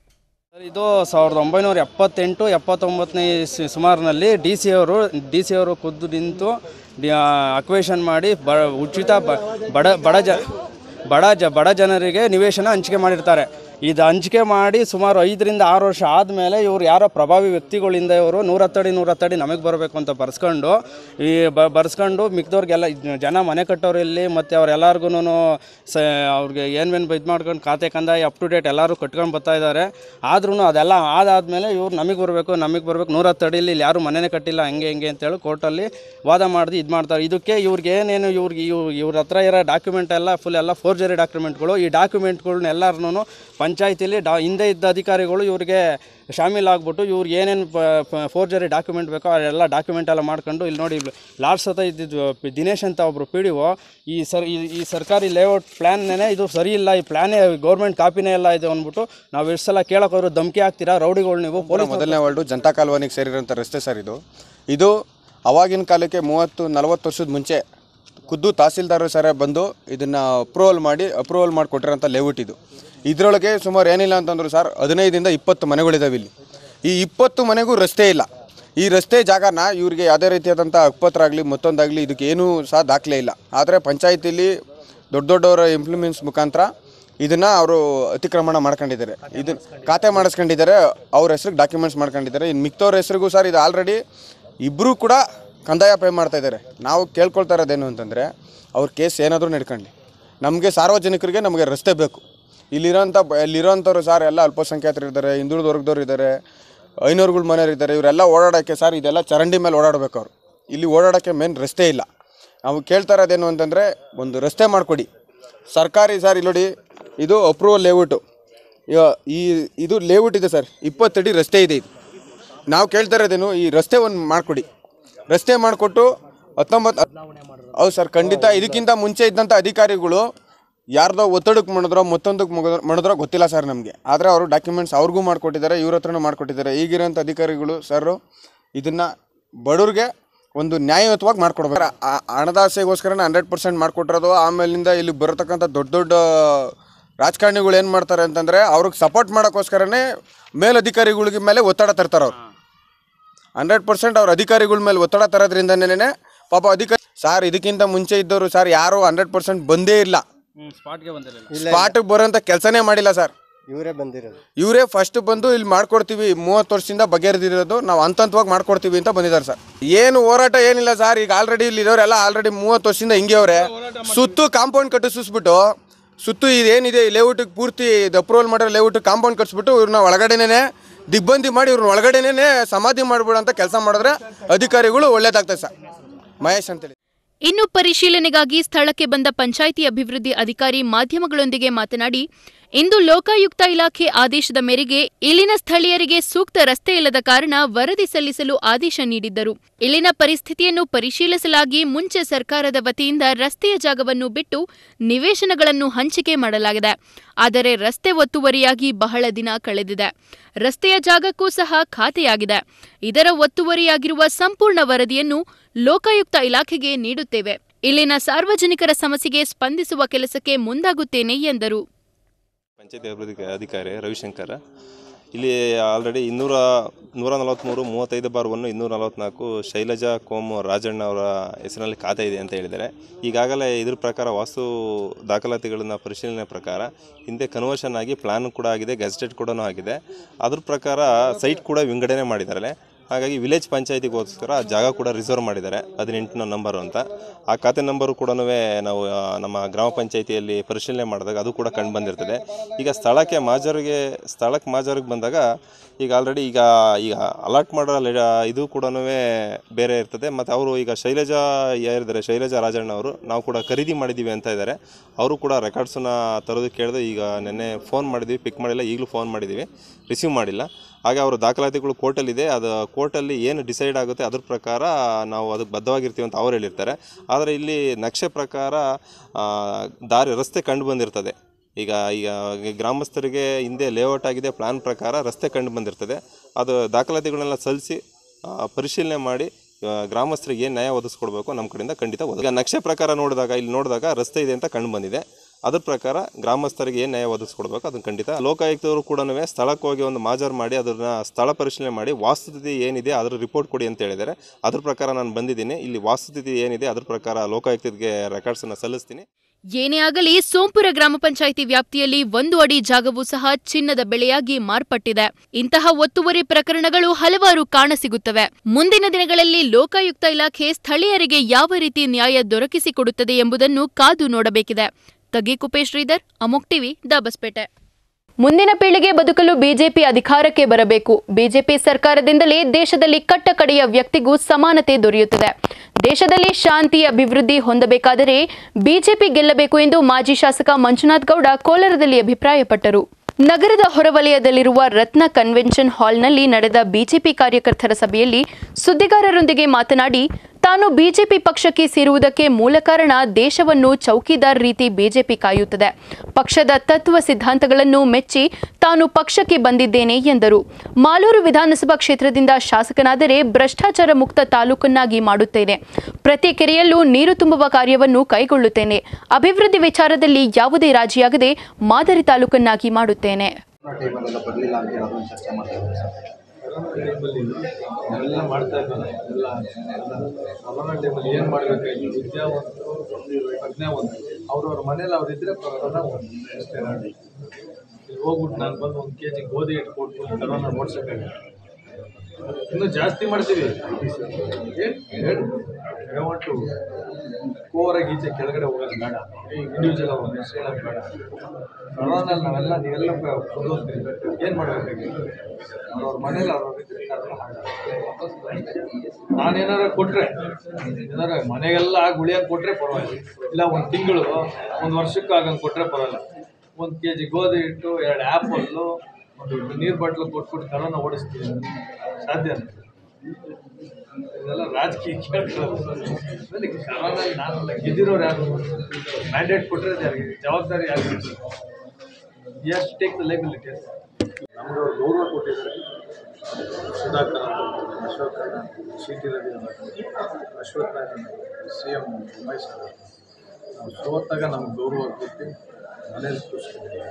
P: ಇದು ಸಾವಿರದ ಒಂಬೈನೂರ ಎಪ್ಪತ್ತೆಂಟು ಎಪ್ಪತ್ತೊಂಬತ್ತನೇ ಇಸ್- ಸುಮಾರಿನಲ್ಲಿ ಡಿ ಸಿ ಅವರು ಡಿ ಸಿ ಅವರು ಖುದ್ದು ನಿಂತು ಅಕ್ವೇಷನ್ ಮಾಡಿ ಬ ಉಚಿತ ಬ- ಬಡ ಬಡ ಜ ಬಡ ಜ ಬಡ ಜನರಿಗೆ ನಿವೇಶನ ಹಂಚಿಕೆ ಮಾಡಿರ್ತಾರೆ ಇದು ಹಂಚಿಕೆ ಮಾಡಿ ಸುಮಾರು ಐದರಿಂದ ಆರು ವರ್ಷ ಆದಮೇಲೆ ಇವರು ಯಾರೋ ಪ್ರಭಾವಿ ವ್ಯಕ್ತಿಗಳಿಂದ ಇವರು ನೂರತ್ತಡಿ ನೂರತ್ತಡಿ ನಮಗೆ ಬರಬೇಕು ಅಂತ ಬರ್ಸ್ಕೊಂಡು ಈ ಬ ಬರ್ಸ್ಕೊಂಡು ಮಿಕ್ದವ್ರಿಗೆಲ್ಲ ಇದ್ ಜನ ಮನೆ ಕಟ್ಟೋರಲ್ಲಿ ಮತ್ತು ಅವ್ರೆಲ್ಲರಿಗೂ ಸ ಅವ್ರಿಗೆ ಏನೇನು ಇದು ಮಾಡ್ಕೊಂಡು ಖಾತೆ ಕಂದಾಯ ಅಪ್ ಟು ಡೇಟ್ ಎಲ್ಲರೂ ಕಟ್ಕೊಂಡು ಬರ್ತಾ ಇದ್ದಾರೆ ಆದ್ರೂ ಅದೆಲ್ಲ ಆದಾದಮೇಲೆ ಇವ್ರು ನಮಗೆ ಬರಬೇಕು ನಮಗೆ ಬರಬೇಕು ನೂರತ್ತಡಿಲಿ ಇಲ್ಲಿ ಯಾರು ಮನೆನೇ ಕಟ್ಟಿಲ್ಲ ಹಂಗೆ ಹಿಂಗೆ ಅಂತೇಳಿ ಕೋರ್ಟಲ್ಲಿ ವಾದ ಮಾಡಿದು ಇದು ಮಾಡ್ತಾರೆ ಇದಕ್ಕೆ ಇವ್ರಿಗೆ ಏನೇನು ಇವ್ರಿಗೆ ಇವ್ ಇವ್ರ ಹತ್ರ ಇರೋ ಡಾಕ್ಯುಮೆಂಟ್ ಎಲ್ಲ ಫುಲ್ ಎಲ್ಲ ಫೋರ್ಜರಿ ಡಾಕ್ಯುಮೆಂಟ್ಗಳು ಈ ಡಾಕ್ಯುಮೆಂಟ್ಗಳ್ನ ಎಲ್ಲರನ್ನೂ ಪಂಚಾಯತಿಲಿ ಡಾ ಹಿಂದೆ ಇದ್ದ ಅಧಿಕಾರಿಗಳು ಇವ್ರಿಗೆ ಶಾಮೀಲಾಗ್ಬಿಟ್ಟು ಇವ್ರಿಗೆ ಏನೇನು ಫೋರ್ಜರಿ ಡಾಕ್ಯುಮೆಂಟ್ ಬೇಕೋ ಅದೆಲ್ಲ ಡಾಕ್ಯುಮೆಂಟ್ ಎಲ್ಲ ಮಾಡ್ಕೊಂಡು ಇಲ್ಲಿ ನೋಡಿ ಲಾಸ್ಟ್ ಸತ ಇದ್ದಿದ್ದು ಪಿ- ದಿನೇಶ್ ಅಂತ ಒಬ್ಬರು ಪಿ ಡಿ ಒ ಈ ಸರ್ ಈ ಈ ಸರ್ಕಾರಿ ಲೇಔಟ್ ಪ್ಲ್ಯಾನ್ನೇ ಇದು ಸರಿ ಇಲ್ಲ ಈ ಪ್ಲ್ಯಾನೇ ಗೌರ್ಮೆಂಟ್ ಕಾಪಿನೇ ಎಲ್ಲ ಇದೆ ಅಂದ್ಬಿಟ್ಟು ನಾವು ಎಷ್ಟು ಸಲ ಕೇಳೋಕೋರು ಧಮಕಿ ಹಾಕ್ತೀರಾ ರೌಡಿಗಳು ನೀವು ಪೊಲೀಸ್
Q: ಮೊದಲನೇ ವಾರ್ಡು ಜನತಾ ಕಾಲೋನಿಗೆ ಸೇರಿರೋಂಥ ರಸ್ತೆ ಸರ್ ಇದು ಇದು ಅವಾಗಿನ ಕಾಲಕ್ಕೆ ಮೂವತ್ತು ನಲವತ್ತು ವರ್ಷದ ಮುಂಚೆ ಖುದ್ದು ತಹಸೀಲ್ದಾರ್ ಸರ ಬಂದು ಇದನ್ನು ಅಪ್ರೂವಲ್ ಮಾಡಿ ಅಪ್ರೂವಲ್ ಮಾಡಿಕೊಟ್ಟಿರೋಂಥ ಲೇಔಟ್ ಇದು ಇದರೊಳಗೆ ಸುಮಾರು ಏನಿಲ್ಲ ಅಂತಂದ್ರು ಸರ್ ಹದಿನೈದರಿಂದ ಇಪ್ಪತ್ತು ಮನೆಗಳಿದಾವೆ ಇಲ್ಲಿ ಈ ಇಪ್ಪತ್ತು ಮನೆಗೂ ರಸ್ತೆ ಇಲ್ಲ ಈ ರಸ್ತೆ ಜಾಗನ ಇವ್ರಿಗೆ ಯಾವುದೇ ರೀತಿಯಾದಂಥ ಹಕ್ಪತ್ರ ಆಗಲಿ ಮತ್ತೊಂದಾಗಲಿ ಇದಕ್ಕೆ ಏನೂ ಸಹ ದಾಖಲೆ ಇಲ್ಲ ಆದರೆ ಪಂಚಾಯತಿಲಿ ದೊಡ್ಡ ದೊಡ್ಡವರ ಇಂಪ್ಲಿಮೆಂಟ್ಸ್ ಮುಖಾಂತರ ಇದನ್ನು ಅವರು ಅತಿಕ್ರಮಣ ಮಾಡ್ಕೊಂಡಿದ್ದಾರೆ ಇದನ್ನ ಖಾತೆ ಮಾಡಿಸ್ಕೊಂಡಿದ್ದಾರೆ ಅವ್ರ ಹೆಸ್ರಿಗೆ ಡಾಕ್ಯುಮೆಂಟ್ಸ್ ಮಾಡ್ಕೊಂಡಿದ್ದಾರೆ ಇನ್ನು ಮಿಕ್ತವ್ರ ಹೆಸ್ರಿಗೂ ಸರ್ ಇದು ಆಲ್ರೆಡಿ ಇಬ್ಬರೂ ಕೂಡ ಕಂದಾಯ ಪೇ ಮಾಡ್ತಾ ಇದ್ದಾರೆ ನಾವು ಕೇಳ್ಕೊಳ್ತಾ ಇರೋದೇನು ಅಂತಂದರೆ ಅವ್ರ ಕೇಸ್ ಏನಾದರೂ ನಡ್ಕೊಳ್ಳಿ ನಮಗೆ ಸಾರ್ವಜನಿಕರಿಗೆ ನಮಗೆ ರಸ್ತೆ ಬೇಕು ಇಲ್ಲಿರೋಂಥ ಇಲ್ಲಿರೋಂಥವ್ರು ಸರ್ ಎಲ್ಲ ಅಲ್ಪಸಂಖ್ಯಾತರು ಇದ್ದಾರೆ ಹಿಂದುಳಿದ ವರ್ಗದವ್ರು ಇದ್ದಾರೆ ಐನೂರುಗಳ ಮನೆಯವ್ರು ಇದ್ದಾರೆ ಇವರೆಲ್ಲ ಓಡಾಡೋಕ್ಕೆ ಸರ್ ಇದೆಲ್ಲ ಚರಂಡಿ ಮೇಲೆ ಓಡಾಡಬೇಕು ಅವರು ಇಲ್ಲಿ ಓಡಾಡೋಕ್ಕೆ ಮೇನ್ ರಸ್ತೆ ಇಲ್ಲ ನಾವು ಕೇಳ್ತಾ ಇರೋದೇನು ಅಂತಂದರೆ ಒಂದು ರಸ್ತೆ ಮಾಡಿಕೊಡಿ ಸರ್ಕಾರಿ ಸರ್ ಇಲ್ಲಿ ನೋಡಿ ಇದು ಅಪ್ರೂವಲ್ ಲೇಔಟು ಈ ಇದು ಲೇಔಟ್ ಇದೆ ಸರ್ ಇಪ್ಪತ್ತಡಿ ರಸ್ತೆ ಇದೆ ಇದು ನಾವು ಕೇಳ್ತಾ ಇರೋದೇನು ಈ ರಸ್ತೆ ಒಂದು ಮಾಡಿಕೊಡಿ ರಸ್ತೆ ಮಾಡಿಕೊಟ್ಟು ಹತ್ತೊಂಬತ್ತು ಹೌದು ಸರ್ ಖಂಡಿತ ಇದಕ್ಕಿಂತ ಮುಂಚೆ ಇದ್ದಂಥ ಅಧಿಕಾರಿಗಳು ಯಾರ್ದೋ ಒತ್ತಡಕ್ಕೆ ಮಾಡಿದ್ರೋ ಮತ್ತೊಂದಕ್ಕೆ ಮುಗಿದ್ರೋ ಮಾಡಿದ್ರೋ ಗೊತ್ತಿಲ್ಲ ಸರ್ ನಮಗೆ ಆದರೆ ಅವರು ಡಾಕ್ಯುಮೆಂಟ್ಸ್ ಅವ್ರಿಗೂ ಮಾಡಿಕೊಟ್ಟಿದ್ದಾರೆ ಇವ್ರ ಹತ್ರನೂ ಮಾಡಿಕೊಟ್ಟಿದ್ದಾರೆ ಈಗಿರೋಂಥ ಅಧಿಕಾರಿಗಳು ಸರ್ ಇದನ್ನು ಬಡವ್ರಿಗೆ ಒಂದು ನ್ಯಾಯಯುತವಾಗಿ ಮಾಡ್ಕೊಡ್ಬೇಕು ಆ ಹಣದಾಸೆಗೋಸ್ಕರನೇ ಹಂಡ್ರೆಡ್ ಪರ್ಸೆಂಟ್ ಮಾಡಿಕೊಟ್ಟಿರೋದು ಆಮೇಲಿಂದ ಇಲ್ಲಿ ಬರತಕ್ಕಂಥ ದೊಡ್ಡ ದೊಡ್ಡ ರಾಜಕಾರಣಿಗಳು ಏನು ಮಾಡ್ತಾರೆ ಅಂತಂದರೆ ಅವ್ರಿಗೆ ಸಪೋರ್ಟ್ ಮಾಡೋಕ್ಕೋಸ್ಕರನೇ ಮೇಲಧಿಕಾರಿಗಳಿಗೆ ಮೇಲೆ ಒತ್ತಡ ತರ್ತಾರೆ ಅವ್ರು ಹಂಡ್ರೆಡ್ ಪರ್ಸೆಂಟ್ ಅವ್ರ ಅಧಿಕಾರಿಗಳ ಮೇಲೆ ಒತ್ತಡ ತರೋದ್ರಿಂದನೇ ಪಾಪ ಅಧಿಕಾರಿ ಸರ್ ಇದಕ್ಕಿಂತ ಮುಂಚೆ ಇದ್ದವರು ಸರ್ ಯಾರು ಹಂಡ್ರೆಡ್ ಪರ್ಸೆಂಟ್ ಬಂದೇ ಇಲ್ಲ
P: ಸ್ಪಾಟ್ಗೆ ಬಂದಿರಲಿಲ್ಲ
Q: ಸ್ಪಾಟಿಗೆ ಬರೋಂಥ ಕೆಲಸನೇ ಮಾಡಿಲ್ಲ ಸರ್
H: ಇವರೇ ಬಂದಿರೋದು
Q: ಇವರೇ ಫಸ್ಟ್ ಬಂದು ಇಲ್ಲಿ ಮಾಡ್ಕೊಡ್ತೀವಿ ಮೂವತ್ತು ವರ್ಷದಿಂದ ಬಗೆಹರಿದಿರೋದು ನಾವು ಹಂತ ಹಂತವಾಗಿ ಮಾಡ್ಕೊಡ್ತೀವಿ ಅಂತ ಬಂದಿದ್ದಾರೆ ಸರ್ ಏನು ಹೋರಾಟ ಏನಿಲ್ಲ ಸರ್ ಈಗ ಆಲ್ರೆಡಿ ಇಲ್ಲಿ ಇರೋರೆಲ್ಲ ಆಲ್ರೆಡಿ ಮೂವತ್ತು ವರ್ಷದಿಂದ ಹಿಂಗೆ ಅವ್ರೆ ಸುತ್ತು ಕಾಂಪೌಂಡ್ ಕಟ್ಟಿಸಿಸ್ಬಿಟ್ಟು ಸುತ್ತು ಇದೇನಿದೆ ಲೇಔಟಿಗೆ ಪೂರ್ತಿ ಅಪ್ರೂವಲ್ ಮಾಡಿರೋ ಲೇಔಟ್ ಕಾಂಪೌಂಡ್ ಕಟ್ಸ್ಬಿಟ್ಟು ಇವ್ರನ್ನ ಒಳಗಡೆನೇ ದಿಗ್ಬಂದಿ ಮಾಡಿ ಇವ್ರನ್ನ ಒಳಗಡೆನೇ ಸಮಾಧಿ ಮಾಡ್ಬಿಡೋ ಅಂತ ಕೆಲಸ ಮಾಡಿದ್ರೆ ಅಧಿಕಾರಿಗಳು ಒಳ್ಳೇದಾಗ್ತದೆ ಸರ್ ಮಹೇಶ್ ಅಂತೇಳಿ
A: ಇನ್ನು ಪರಿಶೀಲನೆಗಾಗಿ ಸ್ಥಳಕ್ಕೆ ಬಂದ ಪಂಚಾಯಿತಿ ಅಭಿವೃದ್ಧಿ ಅಧಿಕಾರಿ ಮಾಧ್ಯಮಗಳೊಂದಿಗೆ ಮಾತನಾಡಿ ಇಂದು ಲೋಕಾಯುಕ್ತ ಇಲಾಖೆ ಆದೇಶದ ಮೇರೆಗೆ ಇಲ್ಲಿನ ಸ್ಥಳೀಯರಿಗೆ ಸೂಕ್ತ ರಸ್ತೆ ಇಲ್ಲದ ಕಾರಣ ವರದಿ ಸಲ್ಲಿಸಲು ಆದೇಶ ನೀಡಿದ್ದರು ಇಲ್ಲಿನ ಪರಿಸ್ಥಿತಿಯನ್ನು ಪರಿಶೀಲಿಸಲಾಗಿ ಮುಂಚೆ ಸರ್ಕಾರದ ವತಿಯಿಂದ ರಸ್ತೆಯ ಜಾಗವನ್ನು ಬಿಟ್ಟು ನಿವೇಶನಗಳನ್ನು ಹಂಚಿಕೆ ಮಾಡಲಾಗಿದೆ ಆದರೆ ರಸ್ತೆ ಒತ್ತುವರಿಯಾಗಿ ಬಹಳ ದಿನ ಕಳೆದಿದೆ ರಸ್ತೆಯ ಜಾಗಕ್ಕೂ ಸಹ ಖಾತೆಯಾಗಿದೆ ಇದರ ಒತ್ತುವರಿಯಾಗಿರುವ ಸಂಪೂರ್ಣ ವರದಿಯನ್ನು ಲೋಕಾಯುಕ್ತ ಇಲಾಖೆಗೆ ನೀಡುತ್ತೇವೆ ಇಲ್ಲಿನ ಸಾರ್ವಜನಿಕರ ಸಮಸ್ಯೆಗೆ ಸ್ಪಂದಿಸುವ ಕೆಲಸಕ್ಕೆ ಮುಂದಾಗುತ್ತೇನೆ ಎಂದರು
R: ಪಂಚಾಯತಿ ಅಭಿವೃದ್ಧಿ ಅಧಿಕಾರಿ ರವಿಶಂಕರ್ ಇಲ್ಲಿ ಆಲ್ರೆಡಿ ಇನ್ನೂರ ನೂರ ನಲವತ್ತ್ಮೂರು ಮೂವತ್ತೈದು ಬಾರ್ ಒನ್ನು ಇನ್ನೂರ ನಲವತ್ತ್ನಾಲ್ಕು ಶೈಲಜಾ ಕೋಮು ರಾಜಣ್ಣ ಅವರ ಹೆಸರಿನಲ್ಲಿ ಖಾತೆ ಇದೆ ಅಂತ ಹೇಳಿದ್ದಾರೆ ಈಗಾಗಲೇ ಇದ್ರ ಪ್ರಕಾರ ವಾಸ್ತು ದಾಖಲಾತಿಗಳನ್ನು ಪರಿಶೀಲನೆ ಪ್ರಕಾರ ಹಿಂದೆ ಕನ್ವರ್ಷನ್ ಆಗಿ ಪ್ಲಾನ್ ಕೂಡ ಆಗಿದೆ ಗೆಜೆಟೆಡ್ ಕೂಡ ಆಗಿದೆ ಅದ್ರ ಪ್ರಕಾರ ಸೈಟ್ ಕೂಡ ವಿಂಗಡಣೆ ಮಾಡಿದ್ದಾರೆ ಹಾಗಾಗಿ ವಿಲೇಜ್ ಪಂಚಾಯತಿಗೋಸ್ಕರ ಆ ಜಾಗ ಕೂಡ ರಿಸರ್ವ್ ಮಾಡಿದ್ದಾರೆ ಹದಿನೆಂಟನೇ ನಂಬರು ಅಂತ ಆ ಖಾತೆ ನಂಬರು ಕೂಡ ನಾವು ಆ, ನಮ್ಮ ಗ್ರಾಮ ಪಂಚಾಯತಿಯಲ್ಲಿ ಪರಿಶೀಲನೆ ಮಾಡಿದಾಗ ಅದು ಕೂಡ ಕಂಡು ಬಂದಿರ್ತದೆ ಈಗ ಸ್ಥಳಕ್ಕೆ ಮಾಜರಿಗೆ ಸ್ಥಳಕ್ಕೆ ಮಾಜರಿಗೆ ಬಂದಾಗ ಈಗ ಆಲ್ರೆಡಿ ಈಗ ಈಗ ಅಲಾಟ್ ಮಾಡೋ ಲೆ- ಇದು ಕೂಡ ಬೇರೆ ಇರ್ತದೆ ಮತ್ತು ಅವರು ಈಗ ಶೈಲಜಾ ಯಾರಿದ್ದಾರೆ ಶೈಲಜಾ ರಾಜಣ್ಣ ಅವರು ನಾವು ಕೂಡ ಖರೀದಿ ಮಾಡಿದ್ದೀವಿ ಅಂತ ಇದ್ದಾರೆ ಅವರು ಕೂಡ ರೆಕಾರ್ಡ್ಸನ್ನ ತರೋದಕ್ಕೆ ಕೇಳಿದೆ ಈಗ ನಿನ್ನೆ ಫೋನ್ ಮಾಡಿದ್ವಿ ಪಿಕ್ ಮಾಡಿಲ್ಲ ಈಗಲೂ ಫೋನ್ ಮಾಡಿದ್ದೀವಿ ರಿಸೀವ್ ಮಾಡಿಲ್ಲ ಹಾಗೆ ಅವರು ದಾಖಲಾತಿಗಳು ಕೋರ್ಟಲ್ಲಿದೆ ಅದು ಕೋರ್ಟಲ್ಲಿ ಏನು ಡಿಸೈಡ್ ಆಗುತ್ತೆ ಅದ್ರ ಪ್ರಕಾರ ನಾವು ಅದಕ್ಕೆ ಬದ್ಧವಾಗಿರ್ತೀವಿ ಅಂತ ಅವ್ರು ಹೇಳಿರ್ತಾರೆ ಆದರೆ ಇಲ್ಲಿ ನಕ್ಷೆ ಪ್ರಕಾರ ಆ, ದಾರಿ ರಸ್ತೆ ಕಂಡು ಬಂದಿರ್ತದೆ ಈಗ ಈಗ ಗ್ರಾಮಸ್ಥರಿಗೆ ಹಿಂದೆ ಲೇಔಟ್ ಆಗಿದೆ ಪ್ಲಾನ್ ಪ್ರಕಾರ ರಸ್ತೆ ಕಂಡು ಬಂದಿರ್ತದೆ ಅದು ದಾಖಲಾತಿಗಳನ್ನೆಲ್ಲ ಸಲ್ಲಿಸಿ ಆ, ಪರಿಶೀಲನೆ ಮಾಡಿ ಆ, ಗ್ರಾಮಸ್ಥರಿಗೆ ಏನು ನ್ಯಾಯ ಒದಗಿಸ್ಕೊಡ್ಬೇಕು ನಮ್ಮ ಕಡೆಯಿಂದ ಖಂಡಿತ ಒದಗ ಈಗ ನಕ್ಷೆ ಪ್ರಕಾರ ನೋಡಿದಾಗ ಇಲ್ಲಿ ನೋಡಿದಾಗ ರಸ್ತೆ ಇದೆ ಅಂತ ಕಂಡು ಬಂದಿದೆ ಅದ್ರ ಪ್ರಕಾರ ಗ್ರಾಮಸ್ಥರಿಗೆ ಏನು ನ್ಯಾಯ ಒದಗಿಸ್ಕೊಡ್ಬೇಕು ಅದನ್ನು ಖಂಡಿತ ಲೋಕಾಯುಕ್ತರು ಕೂಡ ಸ್ಥಳಕ್ಕೆ ಹೋಗಿ ಒಂದು ಮಾಜರ್ ಮಾಡಿ ಅದನ್ನು ಸ್ಥಳ ಪರಿಶೀಲನೆ ಮಾಡಿ ವಾಸ್ತುಸ್ಥಿತಿ ಏನಿದೆ ಅದರ ರಿಪೋರ್ಟ್ ಕೊಡಿ ಅಂತ ಹೇಳಿದ್ದಾರೆ ಅದ್ರ ಪ್ರಕಾರ ನಾನು ಬಂದಿದ್ದೀನಿ ಇಲ್ಲಿ ವಾಸ್ತುಸ್ಥಿತಿ ಏನಿದೆ ಅದ್ರ ಪ್ರಕಾರ ಲೋಕಾಯುಕ್ತರಿಗೆ ರೆಕಾರ್ಡ್ಸನ್ನು ಸಲ್ಲಿಸ್ತೀನಿ
D: ಏನೇ ಆಗಲಿ ಸೋಂಪುರ ಗ್ರಾಮ ಪಂಚಾಯಿತಿ ವ್ಯಾಪ್ತಿಯಲ್ಲಿ ಒಂದು ಅಡಿ ಜಾಗವೂ ಸಹ ಚಿನ್ನದ ಬೆಳೆಯಾಗಿ ಮಾರ್ಪಟ್ಟಿದೆ ಇಂತಹ ಒತ್ತುವರಿ ಪ್ರಕರಣಗಳು ಹಲವಾರು ಕಾಣಸಿಗುತ್ತವೆ ಮುಂದಿನ ದಿನಗಳಲ್ಲಿ ಲೋಕಾಯುಕ್ತ ಇಲಾಖೆ ಸ್ಥಳೀಯರಿಗೆ ಯಾವ ರೀತಿ ನ್ಯಾಯ ದೊರಕಿಸಿಕೊಡುತ್ತದೆ ಎಂಬುದನ್ನು ಕಾದು ನೋಡಬೇಕಿದೆ ತಗ್ಗಿಕುಪೆ ಶ್ರೀಧರ್ ಅಮೋಕ್ ಟಿವಿ ದಾಬಸ್ಪೇಟೆ
A: ಮುಂದಿನ ಪೀಳಿಗೆ ಬದುಕಲು ಬಿಜೆಪಿ ಅಧಿಕಾರಕ್ಕೆ ಬರಬೇಕು ಬಿಜೆಪಿ ಸರ್ಕಾರದಿಂದಲೇ ದೇಶದಲ್ಲಿ ಕಟ್ಟಕಡೆಯ ವ್ಯಕ್ತಿಗೂ ಸಮಾನತೆ ದೊರೆಯುತ್ತದೆ ದೇಶದಲ್ಲಿ ಶಾಂತಿ ಅಭಿವೃದ್ಧಿ ಹೊಂದಬೇಕಾದರೆ ಬಿಜೆಪಿ ಗೆಲ್ಲಬೇಕು ಎಂದು ಮಾಜಿ ಶಾಸಕ ಮಂಜುನಾಥ್ ಗೌಡ ಕೋಲಾರದಲ್ಲಿ ಅಭಿಪ್ರಾಯಪಟ್ಟರು ನಗರದ ಹೊರವಲಯದಲ್ಲಿರುವ ರತ್ನ ಕನ್ವೆನ್ಷನ್ ಹಾಲ್ನಲ್ಲಿ ನಡೆದ ಬಿಜೆಪಿ ಕಾರ್ಯಕರ್ತರ ಸಭೆಯಲ್ಲಿ ಸುದ್ದಿಗಾರರೊಂದಿಗೆ ಮಾತನಾಡಿ ತಾನು ಬಿಜೆಪಿ ಪಕ್ಷಕ್ಕೆ ಸೇರುವುದಕ್ಕೆ ಮೂಲ ಕಾರಣ ದೇಶವನ್ನು ಚೌಕಿದಾರ್ ರೀತಿ ಬಿಜೆಪಿ ಕಾಯುತ್ತದೆ ಪಕ್ಷದ ತತ್ವ ಸಿದ್ಧಾಂತಗಳನ್ನು ಮೆಚ್ಚಿ ತಾನು ಪಕ್ಷಕ್ಕೆ ಬಂದಿದ್ದೇನೆ ಎಂದರು ಮಾಲೂರು ವಿಧಾನಸಭಾ ಕ್ಷೇತ್ರದಿಂದ ಶಾಸಕನಾದರೆ ಭ್ರಷ್ಟಾಚಾರ ಮುಕ್ತ ತಾಲೂಕನ್ನಾಗಿ ಮಾಡುತ್ತೇನೆ ಪ್ರತಿ ಕೆರೆಯಲ್ಲೂ ನೀರು ತುಂಬುವ ಕಾರ್ಯವನ್ನು ಕೈಗೊಳ್ಳುತ್ತೇನೆ ಅಭಿವೃದ್ಧಿ ವಿಚಾರದಲ್ಲಿ ಯಾವುದೇ ರಾಜಿಯಾಗದೆ ಮಾದರಿ ತಾಲೂಕನ್ನಾಗಿ ಮಾಡುತ್ತೇನೆ
S: ಟೈಮಲ್ಲೆಲ್ಲ ಬರಲಿಲ್ಲ ಅಂತ ಹೇಳಿ ಅದೊಂದು ಚರ್ಚೆ ಮಾಡ್ತಾ ಇದ್ದಾರೆ ಸರ್
T: ಎಲ್ಲ ಮಾಡ್ತಾ ಇದ್ದಾನೆ ಎಲ್ಲ ಕೊರೋನಾ ಟೈಮಲ್ಲಿ ಏನು ಮಾಡಬೇಕಾಗಿ ವಿದ್ಯಾವಂತರು ಪ್ರಜ್ಞಾವಂತರು ಅವ್ರವ್ರ ಮನೇಲಿ ಅವ್ರು ಇದ್ರೆ ಕೊರೋನಾ ಒಂದು ಅಷ್ಟೇ ನೋಡಿ ಇಲ್ಲಿ ಹೋಗ್ಬಿಟ್ಟು ನಾನು ಬಂದು ಒಂದು ಕೆ ಜಿ ಗೋಧಿ ಹಿಟ್ಟು ಕೊಟ್ಟು ಕರೋನಾ ಓಡಿಸೋಕ್ಕಾಗಲ್ಲ ಇನ್ನೂ ಜಾಸ್ತಿ ಮಾಡ್ತೀವಿ ಏನು ಟು ಕೋರಾಗಿ ಈಚೆ ಕೆಳಗಡೆ ಹೋಗೋದು ಬೇಡ ಇಂಡಿವಿಜುವಲ್ ಅವ್ರು ಹೇಳೋದು ಬೇಡ ಕೊರೋನಲ್ಲಿ ನಾವೆಲ್ಲ ನೀವೆಲ್ಲ ಕುದೋಗ್ತೀವಿ ಏನು ಮಾಡಬೇಕಾಗಿ ಅವ್ರವ್ರ ಮನೇಲಿ ಅವ್ರವ್ರ ಇದ್ರೆ ಕರೋನಾ ಹಾಗೆ ನಾನೇನಾರ ಕೊಟ್ಟರೆ ಏನಾರ ಮನೆಗೆಲ್ಲ ಆಗಿ ಉಳಿಯಕ್ಕೆ ಕೊಟ್ಟರೆ ಪರವಾಗಿಲ್ಲ ಇಲ್ಲ ಒಂದು ತಿಂಗಳು ಒಂದು ವರ್ಷಕ್ಕೆ ಆಗಂಗೆ ಕೊಟ್ಟರೆ ಪರವಾಗಿಲ್ಲ ಒಂದು ಕೆ ಜಿ ಗೋಧಿ ಹಿಟ್ಟು ಎರಡು ಆ್ಯಪಲ್ಲು ಒಂದು ನೀರು ಬಾಟ್ಲು ಕೊಟ್ಬಿಟ್ಟು ಕರೋನಾ ಓಡಿಸ್ತೀವಿ ಸಾಧ್ಯ ಇದೆಲ್ಲ ರಾಜಕೀಯ ಕೇಳ್ಕೊಳ್ಳೋದು ಕರೋನಾ ನಾನು ಗೆದ್ದಿರೋರು ಯಾರು ಮ್ಯಾಂಡೇಟ್ ಕೊಟ್ಟರೆ ಅದು ಯಾರಿಗೆ ಜವಾಬ್ದಾರಿ ಯಾರಿಗೆ ಎಷ್ಟು ಟೇಕ್ ದ ಲೈಬಿಲಿಟಿ ನಮಗೆ ಅವ್ರು ಗೌರವ ಕೊಟ್ಟಿದ್ದಾರೆ ಸುಧಾಕರ್ ಅಂತ Ashok C T Ravi Ashwath Narayana C M Umesh ಅವರು ನಾವು ಸೋತಾಗ ನಮ್ಗೆ ಗೌರವ ಕೊಟ್ಟು ಮನೇಲಿ ಖುಷಿ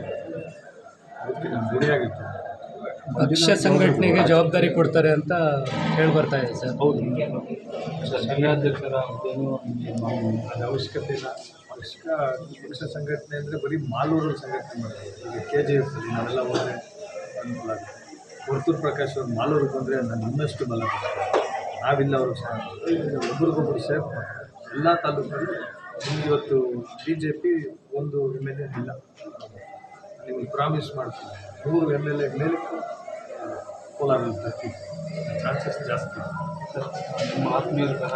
T: ಅದಕ್ಕೆ ನಾನು ರೆಡಿಯಾಗಿತ್ತು
U: ಪಕ್ಷ ಸಂಘಟನೆಗೆ ಜವಾಬ್ದಾರಿ ಕೊಡ್ತಾರೆ ಅಂತ ಹೇಳಿ ಬರ್ತಾ ಇದೆ ಸರ್
T: ಹೌದು ಸಂಘಾಧ್ಯಕ್ಷರ ಹುದ್ದೆನೂ ಅದು ಅವಶ್ಯಕತೆ ಇಲ್ಲ ಪಕ್ಷ ಪಕ್ಷ ಸಂಘಟನೆ ಅಂದರೆ ಬರೀ ಮಾಲೂರಲ್ಲಿ ಸಂಘಟನೆ ಮಾಡ್ತಾರೆ ಈಗ ಕೆ ಜಿ ಎಫ್ ನಾವೆಲ್ಲ ಹೋದರೆ ಅನುಕೂಲ ಆಗುತ್ತೆ ವರ್ತೂರು ಪ್ರಕಾಶ್ ಅವ್ರು ಮಾಲೂರಿಗೆ ಬಂದರೆ ನಾನು ಇನ್ನಷ್ಟು ಬಲ ಕೊಡ್ತಾರೆ ನಾವಿಲ್ಲ ಅವರು ಸಹ ಒಬ್ರಿಗೊಬ್ರು ಸೇರ್ಕೊಂಡು ಎಲ್ಲ ತಾಲೂಕಲ್ಲಿ ನಿಮ್ಗೆ ಇವತ್ತು ಬಿ ಜೆ ಪಿ ಒಂದು ಎಮ್ ಎಲ್ ಎ ಇಲ್ಲ ನಿಮಗೆ ಪ್ರಾಮಿಸ್ ಮಾಡ್ತೀನಿ ನೂರು ಎಮ್ ಎಲ್ ಎ ಮೇಲೆ ಕೋಲಾರಲ್ಲಿ ತರ್ತೀವಿ ಚಾನ್ಸಸ್ ಜಾಸ್ತಿ ನಿಮ್ಮ ಆತ್ಮೀಯರ ಥರ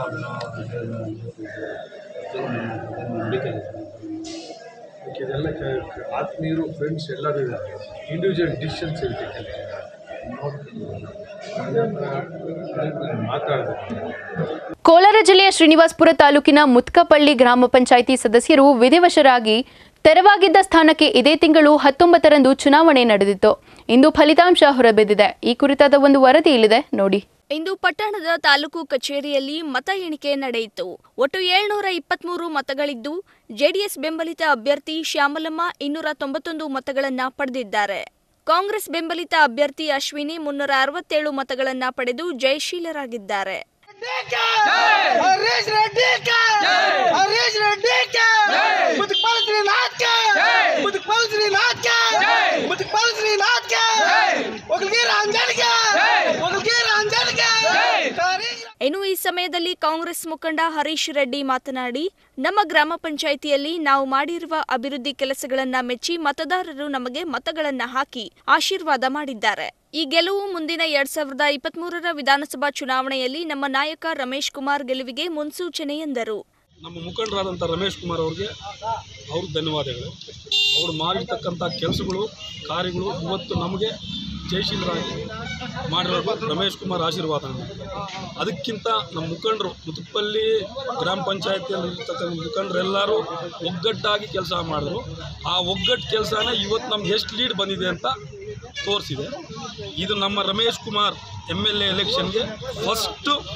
T: ನಡೀತದೆ ಇದೆಲ್ಲ ಕ- ಆತ್ಮೀಯರು ಫ್ರೆಂಡ್ಸ್ ಎಲ್ಲರೂ ಇದ್ದಾರೆ ಇಂಡಿವಿಜುವಲ್ ಡಿಸಿಷನ್ಸ್ ಇರುತ್ತೆ ಮಾತಾಡಬೇಕು
A: ಕೋಲಾರ ಜಿಲ್ಲೆಯ ಶ್ರೀನಿವಾಸಪುರ ತಾಲೂಕಿನ ಮುತ್ಕಪಳ್ಳಿ ಗ್ರಾಮ ಪಂಚಾಯಿತಿ ಸದಸ್ಯರು ವಿಧಿವಶರಾಗಿ ತೆರವಾಗಿದ್ದ ಸ್ಥಾನಕ್ಕೆ ಇದೇ ತಿಂಗಳು ಹತ್ತೊಂಬತ್ತರಂದು ಚುನಾವಣೆ ನಡೆದಿತ್ತು ಇಂದು ಫಲಿತಾಂಶ ಹೊರಬಿದ್ದಿದೆ ಈ ಕುರಿತಾದ ಒಂದು ವರದಿ ಇಲ್ಲಿದೆ ನೋಡಿ
V: ಇಂದು ಪಟ್ಟಣದ ತಾಲೂಕು ಕಚೇರಿಯಲ್ಲಿ ಮತ ಎಣಿಕೆ ನಡೆಯಿತು ಒಟ್ಟು ಏಳ್ನೂರ ಇಪ್ಪತ್ಮೂರು ಮತಗಳಿದ್ದು ಜೆಡಿಎಸ್ ಬೆಂಬಲಿತ ಅಭ್ಯರ್ಥಿ ಶ್ಯಾಮಲಮ್ಮ ಇನ್ನೂರ ತೊಂಬತ್ತೊಂದು ಮತಗಳನ್ನ ಪಡೆದಿದ್ದಾರೆ ಕಾಂಗ್ರೆಸ್ ಬೆಂಬಲಿತ ಅಭ್ಯರ್ಥಿ ಅಶ್ವಿನಿ ಮುನ್ನೂರ ಅರವತ್ತೇಳು ಮತಗಳನ್ನ ಪಡೆದು ಜಯಶೀಲರಾಗಿದ್ದಾರೆ
E: हरीश रेड्डी का हरीश रेड्डी का मुतकपाल श्रीनाथ का मुतकपाल श्रीनाथ का मुतकपाल श्रीनाथ का वकील रंजन का वकील रंजन का
V: ಇನ್ನು ಈ ಸಮಯದಲ್ಲಿ ಕಾಂಗ್ರೆಸ್ ಮುಖಂಡ ಹರೀಶ್ ರೆಡ್ಡಿ ಮಾತನಾಡಿ ನಮ್ಮ ಗ್ರಾಮ ಪಂಚಾಯಿತಿಯಲ್ಲಿ ನಾವು ಮಾಡಿರುವ ಅಭಿವೃದ್ಧಿ ಕೆಲಸಗಳನ್ನ ಮೆಚ್ಚಿ ಮತದಾರರು ನಮಗೆ ಮತಗಳನ್ನ ಹಾಕಿ ಆಶೀರ್ವಾದ ಮಾಡಿದ್ದಾರೆ ಈ ಗೆಲುವು ಮುಂದಿನ ಎರಡ್ ಸಾವಿರದ ಇಪ್ಪತ್ಮೂರರ ವಿಧಾನಸಭಾ ಚುನಾವಣೆಯಲ್ಲಿ ನಮ್ಮ ನಾಯಕ ರಮೇಶ್ ಕುಮಾರ್ ಗೆಲುವಿಗೆ ಮುನ್ಸೂಚನೆ ಎಂದರು
W: ನಮ್ಮ ಮುಖಂಡರಾದಂಥ ರಮೇಶ್ ಕುಮಾರ್ ಅವ್ರಿಗೆ ಅವ್ರಿಗೆ ಧನ್ಯವಾದಗಳು ಅವರು ಮಾಡಿರ್ತಕ್ಕಂಥ ಕೆಲಸಗಳು ಕಾರ್ಯಗಳು ಇವತ್ತು ನಮಗೆ ಜಯಶೀಲರಾಗಿ ಮಾಡಿರೋದು ರಮೇಶ್ ಕುಮಾರ್ ಆಶೀರ್ವಾದ ನಮಗೆ. ಅದಕ್ಕಿಂತ ನಮ್ಮ ಮುಖಂಡರು ಮುತುಪ್ಪಲ್ಲಿ ಗ್ರಾಮ ಪಂಚಾಯತಿಯಲ್ಲಿ ಇರ್ತಕ್ಕಂಥ ಮುಖಂಡರೆಲ್ಲರೂ ಒಗ್ಗಟ್ಟಾಗಿ ಕೆಲಸ ಮಾಡಿದ್ರು ಆ ಒಗ್ಗಟ್ಟು ಕೆಲಸನ ಇವತ್ತು ನಮ್ಗೆ ಎಷ್ಟು ಲೀಡ್ ಬಂದಿದೆ ಅಂತ ತೋರಿಸಿದೆ ಇದು ನಮ್ಮ Ramesh Kumar M L A ಎಲೆಕ್ಷನ್ಗೆ ಫಸ್ಟು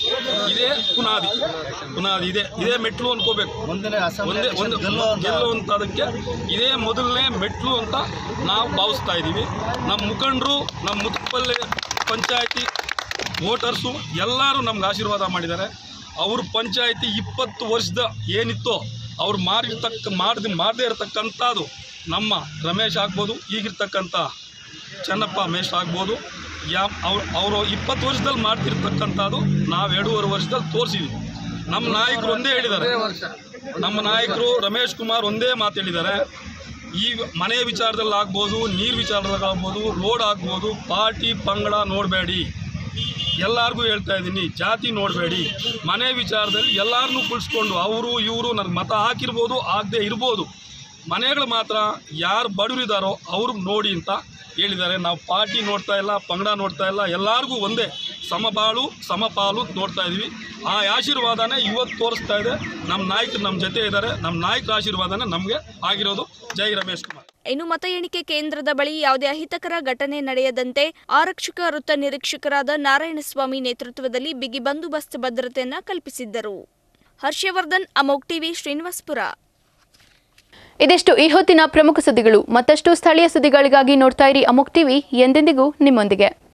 W: ಇದೇ ಪುನಾದಿ ಪುನಾದಿ ಇದೆ ಇದೇ ಮೆಟ್ಲು ಅನ್ಕೋಬೇಕು ಒಂದೇ ಒಂದು ಗೆಲ್ಲುವಂಥದಕ್ಕೆ ಇದೇ ಮೊದಲನೇ ಮೆಟ್ಲು ಅಂತ ನಾವು ಭಾವಿಸ್ತಾ ಇದ್ದೀವಿ ನಮ್ಮ ಮುಖಂಡರು ನಮ್ಮ ಮುತ್ತಪಲ್ಲೆ ಪಂಚಾಯತಿ ವೋಟರ್ಸು ಎಲ್ಲರೂ ನಮ್ಗೆ ಆಶೀರ್ವಾದ ಮಾಡಿದ್ದಾರೆ ಅವ್ರ ಪಂಚಾಯತಿ ಇಪ್ಪತ್ತು ವರ್ಷದ ಏನಿತ್ತೋ ಅವ್ರು ಮಾಡಿರ್ತಕ್ಕ ಮಾಡ್ದೆ ಮಾಡದೇ ಇರತಕ್ಕಂಥದ್ದು ನಮ್ಮ ರಮೇಶ್ ಆಗ್ಬೋದು ಈಗಿರ್ತಕ್ಕಂಥ ಚೆನ್ನಪ್ಪ ಮೇಷ್ ಆಗ್ಬೋದು ಯಾ ಅವ್ರು ಅವರು ಇಪ್ಪತ್ತು ವರ್ಷದಲ್ಲಿ ಮಾಡ್ತಿರ್ತಕ್ಕಂಥದ್ದು ನಾವು ಎರಡೂವರೆ ವರ್ಷದಲ್ಲಿ ತೋರಿಸಿದ್ವಿ ನಮ್ಮ ನಾಯಕರು ಒಂದೇ ಹೇಳಿದ್ದಾರೆ ನಮ್ಮ ನಾಯಕರು ರಮೇಶ್ ಕುಮಾರ್ ಒಂದೇ ಮಾತು ಹೇಳಿದ್ದಾರೆ ಈ ಮನೆ ವಿಚಾರದಲ್ಲಿ ಆಗ್ಬೋದು ನೀರು ವಿಚಾರದಲ್ಲಿ ಆಗ್ಬೋದು ರೋಡ್ ಆಗ್ಬೋದು ಪಾರ್ಟಿ ಪಂಗಡ ನೋಡಬೇಡಿ ಎಲ್ಲರಿಗೂ ಹೇಳ್ತಾ ಇದ್ದೀನಿ ಜಾತಿ ನೋಡಬೇಡಿ ಮನೆ ವಿಚಾರದಲ್ಲಿ ಎಲ್ಲರನ್ನೂ ಕುಳಿಸ್ಕೊಂಡು ಅವರು ಇವರು ನನಗೆ ಮತ ಹಾಕಿರ್ಬೋದು ಆಗದೆ ಇರ್ಬೋದು ಮನೆಗಳು ಮಾತ್ರ ಯಾರು ಬಡವರಿದ್ದಾರೋ ಅವ್ರು ನೋಡಿ ಅಂತ ಹೇಳಿದ್ದಾರೆ ನಾವು ಪಾರ್ಟಿ ನೋಡ್ತಾ ಇಲ್ಲ ಪಂಗಡ ನೋಡ್ತಾ ಇಲ್ಲ ಎಲ್ಲರಿಗೂ ಒಂದೇ ಸಮಬಾಳು ಸಮಪಾಲು ನೋಡ್ತಾ ಇದ್ದೀವಿ ಆ ಆಶೀರ್ವಾದನೇ ಇವತ್ತು ತೋರಿಸ್ತಾ ಇದೆ ನಮ್ಮ ನಾಯಕರು ನಮ್ಮ ಜೊತೆ ಇದ್ದಾರೆ ನಮ್ಮ ನಾಯಕರ ಆಶೀರ್ವಾದನೇ ನಮಗೆ ಆಗಿರೋದು ಜೈ ರಮೇಶ್ ಕುಮಾರ್
V: ಇನ್ನು ಮತ ಎಣಿಕೆ ಕೇಂದ್ರದ ಬಳಿ ಯಾವುದೇ ಅಹಿತಕರ ಘಟನೆ ನಡೆಯದಂತೆ ಆರಕ್ಷಕ ವೃತ್ತ ನಿರೀಕ್ಷಕರಾದ ನಾರಾಯಣಸ್ವಾಮಿ ನೇತೃತ್ವದಲ್ಲಿ ಬಿಗಿ ಬಂದೋಬಸ್ತ್ ಭದ್ರತೆಯನ್ನ ಕಲ್ಪಿಸಿದ್ದರು ಹರ್ಷವರ್ಧನ್ ಅಮೋಕ್ ಟಿವಿ ಶ್ರೀನಿವಾಸ್ಪುರ
A: ಇದಿಷ್ಟು ಈ ಹೊತ್ತಿನ ಪ್ರಮುಖ ಸುದ್ದಿಗಳು ಮತ್ತಷ್ಟು ಸ್ಥಳೀಯ ಸುದ್ದಿಗಳಿಗಾಗಿ ನೋಡ್ತಾ ಇರಿ ಅಮುಕ್ ಟಿವಿ ಎಂದೆಂದಿಗೂ ನಿಮ್ಮೊಂದಿಗೆ